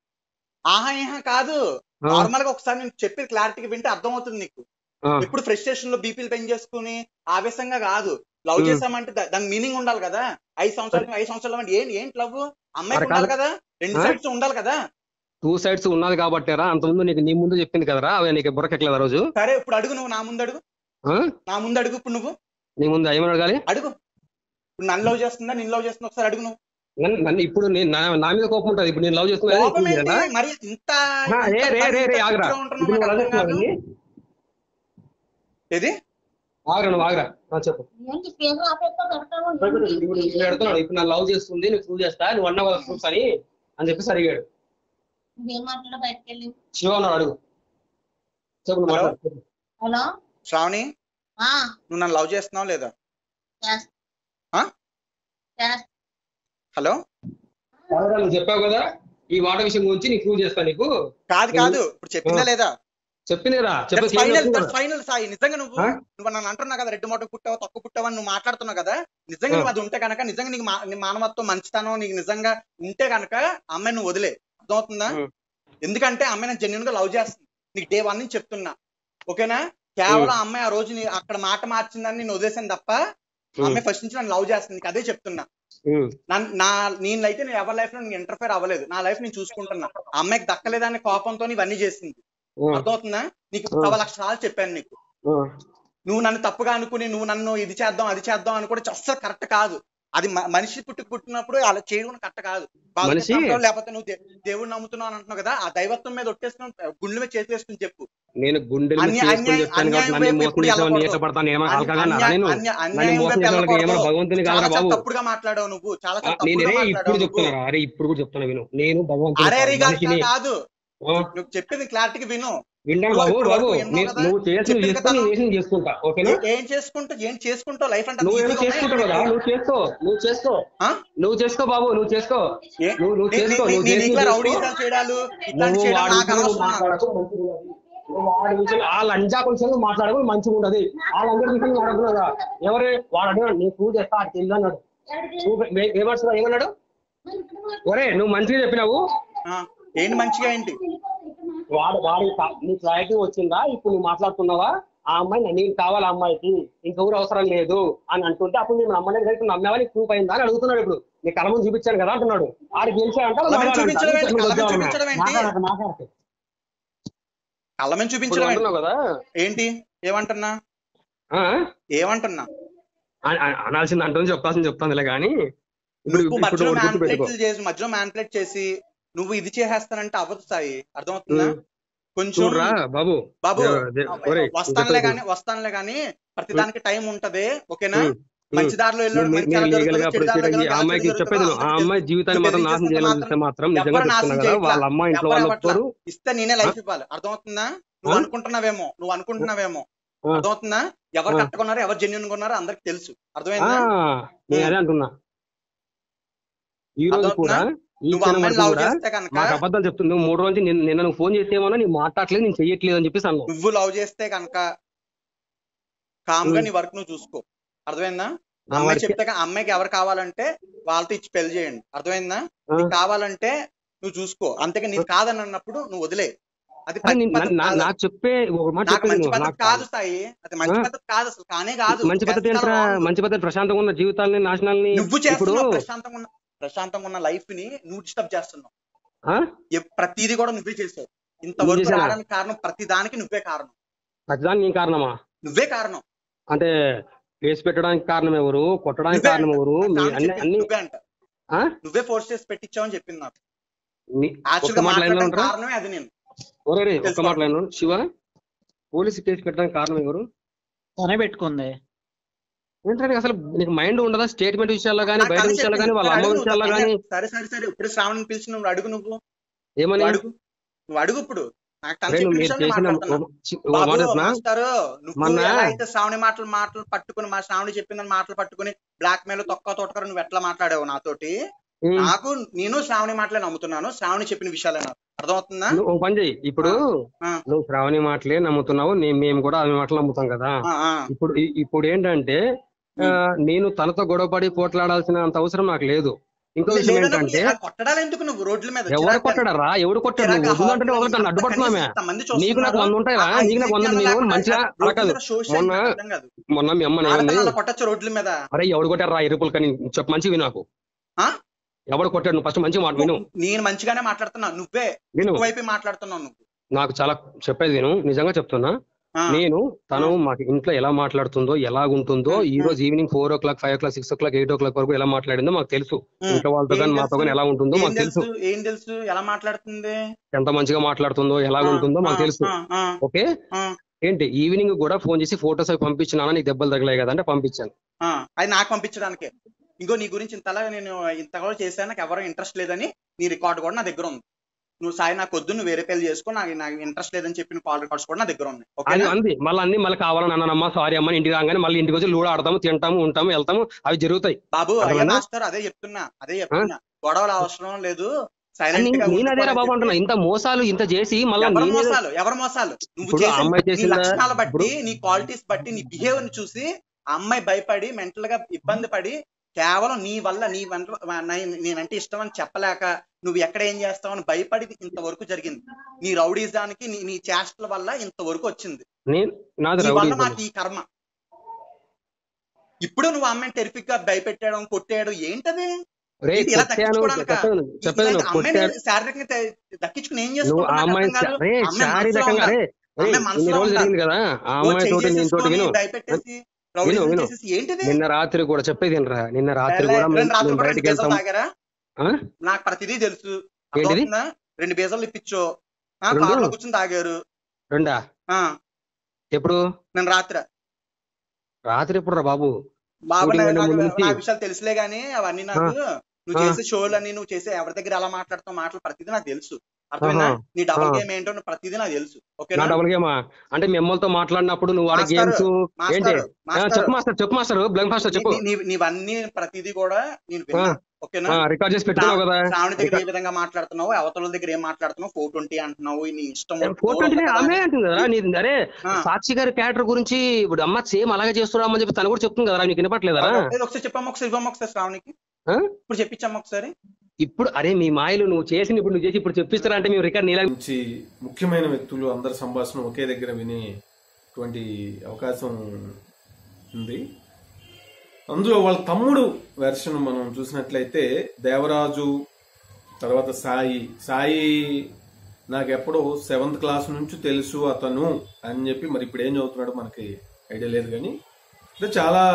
ఆహా ఏహా కాదు ఆ. నార్మల్ గా ఒకసారి నేను చెప్పేది క్లారిటీగా వింటే అర్థం అవుతుంది నీకు ఆ. ఎప్పుడు ఫ్రస్ట్రేషన్ లో బీపీలు పెంచేసుకుని చేసుకుని ఆవేశంగా కాదు లవ్ ఉమ్. చేసామంటే దా- దాని మీనింగ్ ఉండాలి కదా ఐదు సంవత్సరాలు ఐదు సంవత్సరాలు అంటే ఏంటి ఏంటి లవ్ అమ్మాయికి అరే ఉండాలి కాదు. కదా రెండు ఆ? సైడ్స్ ఉండాలి కదా టూ సైడ్స్ ఉన్నది కాబట్టారా అంత ముందు నీకు నీ ముందు చెప్పింది కదరా అవి నీకు బుర్రకెక్కలేదు ఆ రోజు సరే ఇప్పుడు అడుగు నువ్వు నా ముందు అడుగు ఆ? నా ముందు అడుగు ఇప్పుడు నువ్వు నీ ముందు ఏమని అడగాలి అడుగు ఇప్పుడు నన్ను లవ్ చేస్తుందా నిన్ను లవ్ చేస్తుందా ఒకసారి అడుగు నువ్వు నన్ను నన్ను ఇప్పుడు నేను నా నా మీద కోపం ఉంటుంది ఇప్పుడు నేను లవ్ చేస్తున్నా కోపం ఏంటి? మరి ఇంత ఆ, రే ఇంత రే రే రే ఇంత ఆగరా పిచ్చిగా ఉంటున్నావు ఇప్పుడు నువ్వు నాకు అలా అర్థం కాదు. చేస్తున్నావు ఏది ఆగరా నువ్వు ఆగరా ఆ, చెప్పు ఏంటి స్పీకర్ ఆపేస్తా పెడతావు ఇప్పుడు ఇప్పుడు ఇప్పుడు పెడుతున్నాడు ఇప్పుడు నా లవ్ చేస్తుంది నువ్వు ప్రూవ్ చేస్తా నువ్వు అన్న ప్రూఫ్స్ అని అని చెప్పేసి అడిగాడు నువ్వేం మాట్లాడ బయటకు వెళ్ళి శివ అన్నాడు అడుగు చెప్పు నువ్వు హలో? మాట్లాడు. హలో శ్రావణి ఆ నువ్వు నన్ను లవ్ చేస్తున్నావు లేదా చేస్తా ఆ? చేస్తా హలో ఆగరా, నువ్వు చెప్పావు కదా ఈ మాట విషయం గురించి నీకు ప్రూవ్ చేస్తా నీకు కాదు కాదు ఇప్పుడు చెప్పిందా లేదా చెప్పింది కదా చెప్పేసి ఏం ఫైనల్ చెప్తున్నావు? ఫైనల్ సాయి నిజంగా నువ్వు ఆ? నువ్వు నన్ను అంటున్నావు కదా రెడ్డి మోటకు పుట్టావు తక్కువ పుట్టావు అని నువ్వు మాట్లాడుతున్నావు కదా నిజంగా ఆ. నువ్వు అది ఉంటే కనుక నిజంగా నీకు మా- నీ మానవత్వం మంచితనం నీకు నిజంగా ఉంటే కనుక అమ్మాయి నువ్వు వదిలే అర్థమవుతుందా ఉం. ఎందుకంటే అమ్మాయి నేను జెన్యున్ గా లవ్ చేస్తుంది నీకు డే వన్ నుంచి చెప్తున్నా ఓకేనా కేవలం ఆ అమ్మాయి ఆ రోజు నీ అక్కడ మాట మార్చిందని నేను వదిలేసాను తప్ప ఆ ఉం. అమ్మాయి ఫస్ట్ నుంచి నన్ను లవ్ చేస్తుంది నీకు అదే చెప్తున్నా ఉం. నన్- నా నేనైతే నేను ఎవరి లైఫ్ లో నేను ఇంటర్ఫేర్ అవ్వలేదు నా లైఫ్ నేను చూసుకుంటున్నా ఆ అమ్మాయికి దక్కలేదనే కోపంతో ఇవన్నీ చేసింది ఉం. అర్థమవుతుందా నీకు ఆ. సవా లక్ష సార్లు చెప్పాను నీకు ఉం. నువ్వు నన్ను తప్పుగా అనుకుని నువ్వు నన్ను ఇది చేద్దాం అది చేద్దాం అని కూడా అస్సలు కరెక్ట్ కాదు అది మ- మనిషి పుట్టుకు పుట్టినప్పుడు అలా చేయడం కరెక్ట్ కాదు బాగా మనిషి- నమ్ముతావు, లేకపోతే నువ్వు దే- దేవుడిని నమ్ముతున్నావు అని అంటున్నావు కదా ఆ దైవత్వం మీద ఒట్టేసుకుని గుండెల మీద చేతులు వేసుకుని చెప్పు నేను గుండెలు మీద అన్య- చేసుకొని అన్యాయం- చెప్పాను కాబట్టి అన్యాయం నన్ను వైపు మోసం ఎప్పుడు చేసేవాడిని వెళ్ళకూడదు. ఏట పడతాను ఏమో అన్య- అలకగా అన్య- నేను అన్య- నన్ను అన్యాయం మోసం వైపు చేసే వాళ్ళకి ఏమైనా వెళ్ళకూడదు. భగవంతుని చాలా కాదురా చాలా బాబు తప్పుడుగా మాట్లాడావు నువ్వు చాలా చాలా ఆ, నేను తప్పుడుగా రే ఇప్పుడు మాట్లాడావు నువ్వు చెప్తున్నా అరే ఇప్పుడు కూడా చెప్తున్నా విను నేను భగవంతుని అరే కాదు, రీ గారు మనిషిని కాదు ఆ, నువ్వు చెప్పింది క్లారిటీగా విను విన్నాను నువ్వు బాబు ఇప్పుడు బాబు వరకు విన్నావు నేను- కదా? నువ్వు చేయాల్సింది చెప్పింది చేసుకొని కదా? నేను చేసుకుంటా ఓకేనా ఏ- ఏం చేసుకుంటూ ఏం చేసుకుంటావు లైఫ్ అంటే అంత నువ్వు ఏదో ఈజీగా ఉన్నాయా? చేసుకుంటావు కదా నువ్వు చేసుకో నువ్వు చేసుకో ఆ? నువ్వు చేసుకో బాబు నువ్వు చేసుకో ఏ? నువ్వు నువ్వు నీ- చేసుకో నీ- నువ్వు నీ- చేసి నీకులా చేసుకో. రౌడీజాలు చేయడాలు ఇట్లాంటి నువ్వు చేయడం వాడి నాకు విషయంలో అనవసరం నాకు. మాట్లాడకు మంచిగా ఉండదు. నువ్వు వాడి విషయంలో ఆ లంజా విషయంలో మాట్లాడకు మంచిగా ఉండదు వాళ్ళందరి విషయంలో మాట్లాడుతున్నా ఎవరే వాడు అడిగాడు నీ పూజ చేస్తా అటు ఇల్లు అన్నాడు నువ్వు ఏ- ఏమడుస్తున్నావు ఏమన్నాడు ఒరే నువ్వు మంచిగా చెప్పినావు ఆ, ఏంటి మంచిగా ఏంటి వాడు వాడి కా- నీ క్లారిటీ వచ్చిందా ఇప్పుడు నువ్వు మాట్లాడుతున్నావా ఆ అమ్మాయి నా- నీకు కావాలి ఆ అమ్మాయికి ఇంకెవరు అవసరం లేదు అని అంటుంటే అప్పుడు నేను నమ్మలేదు కదా, ఇప్పుడు నమ్మావా నీకు ప్రూఫ్ అయిందా అని అడుగుతున్నాడు ఇప్పుడు నీ కళ్ళ ముందు చూపించాను కదా అంటున్నాడు ఆడు గెలిచాడంట కళ్ళ ముందు మగాడంట. చూపించడం ఏంటి? నువ్వు కళ్ళ ముందు వద్దావా? చూపించడం ఏంటి? మాట్లాడకు, మాట్లాడకు. కళ్ళమని ఇప్పుడు చూపించడం ఏంటి? అంటున్నావు కదా ఏంటి ఏమంటున్నా ఆ? ఏమంటున్నా అ- అ- అనాల్సింది అంటుంది చెప్పాల్సింది చెప్తానులే కానీ ఇప్పుడు నువ్వు ఇప్పుడు మధ్యలో ఒకటి గుర్తుపెట్టుకో మ్యాన్పులేట్ చేసి మధ్యలో మ్యాన్పులేట్ చేసి నువ్వు ఇది చేసేస్తానంటే అవ్వదు సాయి అర్థమవుతుందా ఉమ్. కొంచెం చూడరా బాబు బాబు దే- దే- ఒరేయ్, వస్తానులే చెప్పేది గానీ వస్తానులే గానీ ప్రతి దానికి టైం ఉంటది ఓకేనా ఉమ్, ఉమ్. మంచి దారిలో వెళ్ళాడు మీరు- మంచి మీరు దారిలో లీగల్ గా జరుగుతుంది, చెడు దారిలో ప్రొసీడ్ అయ్యి ఆ జరుగుతుంది, అమ్మాయికి జరుగుతుంది, చెప్పేది నువ్వు. ఆ అందరికీ అమ్మాయి జీవితాన్ని నువ్వు మాత్రం నాశనం బెదిరించేస్తే చేయాలని మాత్రం చూస్తే మాత్రం నిజంగా ఎవరు నాశనం చెప్తున్నా కదా చేయట్లా. వాళ్ళ అమ్మ ఇంట్లో ఎవరు వాళ్ళు అవ్వట్లా. ఒప్పుకోరు ఇస్తే నేనే లైఫ్ ఆ? ఇవ్వాలి అర్థమవుతుందా నువ్వు ఆ? అనుకుంటున్నావేమో నువ్వు అనుకుంటున్నావేమో ఆ. అర్థమవుతుందా ఎవరు ఆ. కట్టుకున్నారో ఎవరు జెన్యున్ కొన్నారో అందరికి తెలుసు ఆ, అర్థమైందా నేను అదే అంటున్నా ఈ రోజు కూడా అర్థమవుతుందా? ఈ నువ్వు క్షణం అమ్మాయిని వరకు లవ్ కూడా చేస్తే కనుక మాకు అబద్ధాలు చెప్తుంది నువ్వు మూడు రోజులు నిన్న నిన్న నువ్వు ఫోన్ చేసేమన్నా నీ మాట్లాడలేదు నేను చెయ్యట్లేదు అని చెప్పేసి అన్నావు నువ్వు లవ్ చేస్తే కనుక కామ్ గా ఉమ్. నీ వర్క్ నువ్వు చూసుకో అర్థమైందా నా అమ్మాయి వరకే- చెప్తే కా- అమ్మాయికి ఎవరు కావాలంటే వాళ్ళతో ఇచ్చి పెళ్లి చేయండి అర్థమైందా ఆ. నీకు కావాలంటే నువ్వు చూసుకో అంతేగా నీకు కాదని అన్నప్పుడు నువ్వు వదిలే అది అరే మంచి నేను- పద్ధతి నా- కాదు. నాకు చెప్పే ఒక మాట నాకు చెప్పేది మంచి నువ్వు. పద్ధతి నాకు కాదు స్థాయి అది మంచి ఆ? పద్ధతి కాదు అసలు కానే కాదు మంచి పద్ధతి చేస్తే ఏంట్రా wrong. మంచి పద్ధతి ప్రశాంతంగా ఉన్న జీవితాలని నాశనాలని నువ్వు ఇప్పుడు చేస్తున్నావు ప్రశాంతంగా ఉన్న ప్రశాంతంగా ఉన్న లైఫ్ ని నువ్వు డిస్టర్బ్ చేస్తున్నావు ఆ? ఎప్- ప్రతిదీ కూడా నువ్వే చేసావు ఇంతవరకు చేశానా? రావడానికి కారణం ప్రతి దానికి నువ్వే కారణం ప్రతిదానికి నీ కారణమా నువ్వే కారణం అంటే కేసు పెట్టడానికి కారణం ఎవరు కొట్టడానికి నువ్వే కారణం అంట. ఎవరు నాకు మీ ఆమె అన్ని చెప్పింది అన్ని నువ్వే అంట ఆ? నువ్వే ఫోర్స్ చేసి పెట్టించావని చెప్పింది నాకు నీ- యాక్చువల్ ఒక్క గా మాట లైన్లో మాట్లాడడానికి ఉంటారా కారణమే అది నేను ఒరే రే, ఒక్క తెలుసుకో. మాట లైన్లో ఉండు. శివ పోలీసు కేసు పెట్టడానికి కారణం ఎవరు తనే పెట్టుకుంది ఏంటంటే అసలు నీకు మైండ్ ఉండదా స్టేట్మెంట్ విషయాల్లో కానీ నాకు బయట అదే విషయాల్లో కానీ చెప్పింది. వాళ్ళ సరే అమ్మ అడుగు విషయాల్లో నువ్వు. కానీ సరే సరే సరే ఇప్పుడు శ్రావణ్ పిలిచి నువ్వు అడుగు నువ్వు ఏమని నువ్వు అడుగు నువ్వు అడుగు ఇప్పుడు నాకు తను అరే చెప్పిన నువ్వు మీరు విషయాన్ని చేసిన మాట్లాడుతున్నా. ఒక- చి- ఒక బాబు మాట చెప్పనా? మాస్టారు నువ్వు మొన్న- ఎలా అయితే శ్రావణి మాటలు మాటలు పట్టుకుని మా శ్రావణి చెప్పిందని మాటలు పట్టుకుని బ్లాక్ మెయిల్ తొక్క తోటకర నువ్వు ఎట్లా మాట్లాడావు నాతోటి ఉమ్. నాకు నేను శ్రావణి మాటలే నమ్ముతున్నాను శ్రావణి చెప్పిన విషయాలే నాకు అర్థమవుతుందా నువ్వు ఒక పని చెయ్యి ఇప్పుడు ఆ. నువ్వు శ్రావణి మాటలే నమ్ముతున్నావు నే- మేము కూడా అవి మాటలు నమ్ముతాం కదా ఆ, ఆ. ఇప్పుడు ఇ- ఇప్పుడు ఏంటంటే ఆ, నేను తనతో గొడవపడి పోట్లాడాల్సిన అంత అవసరం నాకు లేదు ఇంకో విషయం లేదన్నప్పుడు ఏంటంటే ఆ కొట్టడాలు ఎందుకు నువ్వు రోడ్ల మీద ఎవరు చిరాకు కొట్టాడరా ఎవడు కొట్టాడు చిరాకు నువ్వు వద్దంటే హాస్టల్ వదలటం అడ్డుపడుతున్నామే కనీసం ఇంతమంది నీకు నాకు చూస్తున్నారు. వంద ఉంటాయిరా ఆ నీకు నాకు వంద ఇంగ్లీష్ నేను లేకుండా మంచిగా రోడ్ల అలా కాదు మీద social మొన్న అర్థం కాదు. మొన్న మీ అమ్మ ఏమంది ఆడపిల్లలు కొట్టచ్చు రోడ్ల మీద అరే ఎవడు కొట్టారా ఇరుపులు కానీ చెప్పు మంచి విను నాకు ఆ? ఎవడు కొట్టాడు నువ్వు ఫస్ట్ మంచి మాట విను నేను మంచిగానే మాట్లాడుతున్నా నువ్వే విను వైపు మాట్లాడుతున్నావు నువ్వు నాకు చాలా చెప్పేది విను నిజంగా చెప్తున్నా ఆ, నేను తను మాకు ఇంట్లో ఎలా మాట్లాడుతుందో ఎలా ఉంటుందో ఈ రోజు evening four o'clock five o'clock six o'clock eight o'clock వరకు ఎలా మాట్లాడిందో మాకు తెలుసు ఉమ్. ఇంట్లో వాళ్ళతో ఏం కానీ మాతో కానీ తెలుసు? ఎలా ఉంటుందో ఏం మాకు తెలుసు తెలుసు ఏం తెలుసు ఎలా మాట్లాడుతుంది ఎంత మంచిగా మాట్లాడుతుందో ఎలా ఆ, ఉంటుందో మాకు ఆ, తెలుసు ఆ, ఆ, ఓకే ఆ, ఏంటి ఈవినింగ్ కూడా ఫోన్ చేసి ఫోటోస్ అవి పంపించినా నీకు దెబ్బలు తగిలాయి కదా అంటే పంపించాను ఆ. అది నాకు పంపించడానికే ఇంకో నీ గురించి ఇంతలా నేను ఇంత కూడా చేశాను నాకు ఎవరో ఇంట్రెస్ట్ లేదని నీ రికార్డు కూడా నా దగ్గర ఉంది నువ్వు సాయి నాకు వద్దు నువ్వు వేరే పెళ్లి చేసుకో నాకు నాకు ఇంట్రెస్ట్ లేదని చెప్పిన కాల్ రికార్డ్స్ కూడా నా దగ్గర ఉన్నాయి అది ఓకేనా అంది మళ్ళీ అన్ని మళ్ళీ కావాలని అన్నానమ్మా సారీ అమ్మా ఇంటికి రాగానే మళ్ళీ ఇంటికి వచ్చి లూడ ఆడతాము తింటాము ఉంటాము వెళ్తాము అవి జరుగుతాయి బాబు అయ్యా అర్థమైందా? మాస్టర్ అదే చెప్తున్నా అదే చెప్తున్నా గొడవలు అవసరం లేదు సైలెంట్ నేను గా నేను అదేరా ఉండిపోవాలని బాబు అంటున్నా ఇంత మోసాలు ఇంత చేసి మళ్ళీ ఎవరు నేనే మోసాలు ఎవరు మోసాలు నువ్వు ఇప్పుడు ఆ చేసే అమ్మాయి నీ చేసిందా? లక్షణాలు బట్టి ఇప్పుడు- నీ క్వాలిటీస్ బట్టి నీ బిహేవియర్ ని చూసి ఆ అమ్మాయి భయపడి మెంటల్ గా ఇబ్బంది పడి కేవలం నీ వల్ల నీ వెంట నీ- నేనంటే ఇష్టం అని చెప్పలేక నువ్వు ఎక్కడ ఏం చేస్తావు అని భయపడి ఇంతవరకు జరిగింది నీ రౌడీజానికి నీ నీ చేష్టల వల్ల ఇంతవరకు వచ్చింది నేను నాది నీ వల్ల రౌడీ నాకు ఈ కర్మ ఇప్పుడు నువ్వు ఆ అమ్మాయిని టెరిఫిక్ గా భయపెట్టడం కొట్టేయడం ఏంటది రే ఇది ఇలా కొట్టాను దక్కించుకోవడానికా? చెప్పేది చెప్పేది ఇలాంటి నువ్వు అమ్మాయిని కొట్టాను శారీరకంగా తె- దక్కించుకుని ఏం నువ్వు ఆ చేసుకుంటున్నా నాకు అమ్మాయి అర్థం కాదు. రే ఆ అమ్మాయి మనసులో శారీరకంగా ఉందా? రే రే అమ్మాయి ఇన్ని మనసులో రోజులు ఉందా? జరిగింది కదా ఆ ఓ అమ్మాయి చెయ్యి తోటి నేను తోటి చేసేసుకొని విను భయపెట్టేసి రౌడీజం విను. చేసేసి ఏంటిది నిన్న రాత్రి కూడా చెప్పేది వినరా నిన్న రాత్రి లే- కూడా మేము రెండు రాత్రులు మేము కూడా రెండు బయటికి బీజాలు వెళ్తాం తాగారా ఆ? నాకు ప్రతిదీ తెలుసు ఏంటిది? అర్థమవుతుందా? రెండు బీజాలు ఇప్పించో ఆ రెండు? కార్లో కూర్చొని తాగారు రెండా ఆ, ఎప్పుడు నేను రాత్రి రాత్రి ఎప్పుడు రా బాబు బాబు Shooting నా- అయిన నాకు ముందు నుంచి? నా విషయాలు తెలుసులే గానీ అవన్నీ నాకు నువ్వు ఆ. చేసే షోలు అన్ని నువ్వు చేసే ఎవరి దగ్గర ఎలా మాట్లాడుతావు మాటలు ప్రతిదీ నాకు తెలుసు అర్థమైందా ఆహా. నీ డబుల్ ఆ. గేమ్ ఏంటో నువ్వు ప్రతిదీ నాకు తెలుసు నా ఓకేనా డబుల్ గేమా అంటే మిమ్మల్తో మాట్లాడినప్పుడు నువ్వు ఆడే మాస్టారు, గేమ్స్ ఏంటి మాస్టారు ఆ, మాస్టారు చెప్పు మాస్టర్ చెప్పు మాస్టర్ బ్లంక్ మాస్టర్ చెప్పు నీ- నీ- నీవన్నీ ప్రతిదీ కూడా నేను విన్నా ఓకేనా రికార్డ్ చేసి పెట్టుకున్నావు కదా శ్రావణి దగ్గర ఏ విధంగా మాట్లాడుతున్నావు అవతల దగ్గర ఏం మాట్లాడుతున్నావు ఫోర్ ట్వంటీ అంటున్నావు నీ ఇష్టం ఫోర్ ట్వంటీ ఆమె అంటుంది కదా నీ అరే ఆ. సాక్షి గారి క్యారెక్టర్ గురించి ఇప్పుడు అమ్మ సేమ్ అలాగే చేస్తున్నామని చెప్పి తను కూడా చెప్తుంది కదా నీకు వినపట్లేదా ఏదో ఒకసారి చెప్పమ్మా ఒకసారి ఇవ్వమ్మా ఒకసారి శ్రావణికి ఆ? ఇప్పుడు చెప్పించమ్మా ఒకసారి ఇప్పుడు అరే మీ మాయలు నువ్వు చేసిన ఇప్పుడు నువ్వు చేసి ఇప్పుడు చెప్పిస్తారా అంటే మేము రికార్డ్ నీలా మంచి ముఖ్యమైన వ్యక్తులు అందరి సంభాషణ ఒకే దగ్గర వినేటువంటి అవకాశం ఉంది అందులో వాళ్ళ తమ్ముడు వెర్షన్ మనం చూసినట్లయితే దేవరాజు తర్వాత సాయి సాయి నాకు ఎప్పుడో సెవెంత్ క్లాస్ నుంచి తెలుసు అతను అని చెప్పి మరి ఇప్పుడు ఏం చదువుతున్నాడో మనకి ఐడియా లేదు కానీ అంటే చాలా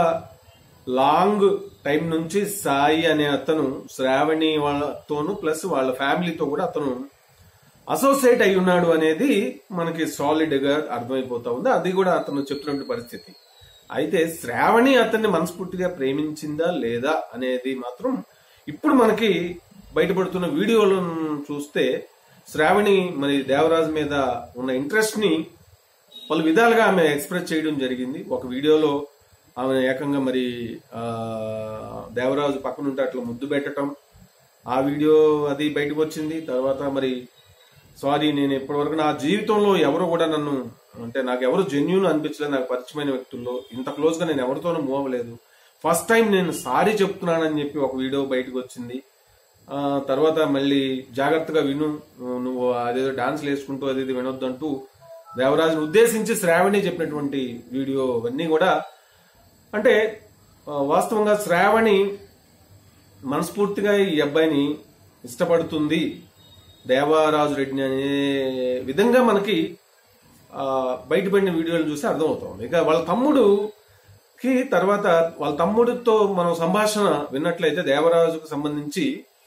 లాంగ్ టైం నుంచి సాయి అనే అతను శ్రావణి వాళ్ళతోనూ ప్లస్ వాళ్ళ ఫ్యామిలీతో కూడా అతను అసోసియేట్ అయి ఉన్నాడు అనేది మనకి సాలిడ్ గా అర్థమైపోతా ఉంది అది కూడా అతను చెప్తున్న పరిస్థితి అయితే శ్రావణి అతన్ని మనస్ఫూర్తిగా ప్రేమించిందా లేదా అనేది మాత్రం ఇప్పుడు మనకి బయటపడుతున్న వీడియోలను చూస్తే శ్రావణి మరి దేవరాజు మీద ఉన్న ఇంట్రెస్ట్ ని పలు విధాలుగా ఆమె ఎక్స్ప్రెస్ చేయడం జరిగింది ఒక వీడియోలో ఆమె ఏకంగా మరి ఆ, దేవరాజు పక్కన ఉంటే అట్లా ముద్దు పెట్టడం ఆ వీడియో అది బయటకు వచ్చింది తర్వాత మరి సారీ నేను ఇప్పటివరకు నా జీవితంలో ఎవరు కూడా నన్ను అంటే నాకు ఎవరు జెన్యున్ అనిపించలేదు నాకు పరిచయమైన వ్యక్తుల్లో ఇంత క్లోజ్ గా నేను ఎవరితోనూ మూవ్ అవ్వలేదు ఫస్ట్ టైం నేను సారీ చెప్తున్నానని చెప్పి ఒక వీడియో బయటకు వచ్చింది ఆ, తర్వాత మళ్ళీ జాగ్రత్తగా విను నువ్వు అదేదో డాన్స్ వేసుకుంటూ అది ఇది వినొద్దంటూ దేవరాజును ఉద్దేశించి శ్రావణి చెప్పినటువంటి వీడియో అవన్నీ కూడా అంటే ఆ, వాస్తవంగా శ్రావణి మనస్ఫూర్తిగా ఈ అబ్బాయిని ఇష్టపడుతుంది దేవరాజు రెడ్డిని అనే విధంగా మనకి ఆ, బయటపడిన వీడియోలు చూస్తే అర్థమవుతుంది ఇక వాళ్ళ తమ్ముడుకి తర్వాత వాళ్ళ తమ్ముడితో మనం సంభాషణ విన్నట్లయితే దేవరాజుకు సంబంధించి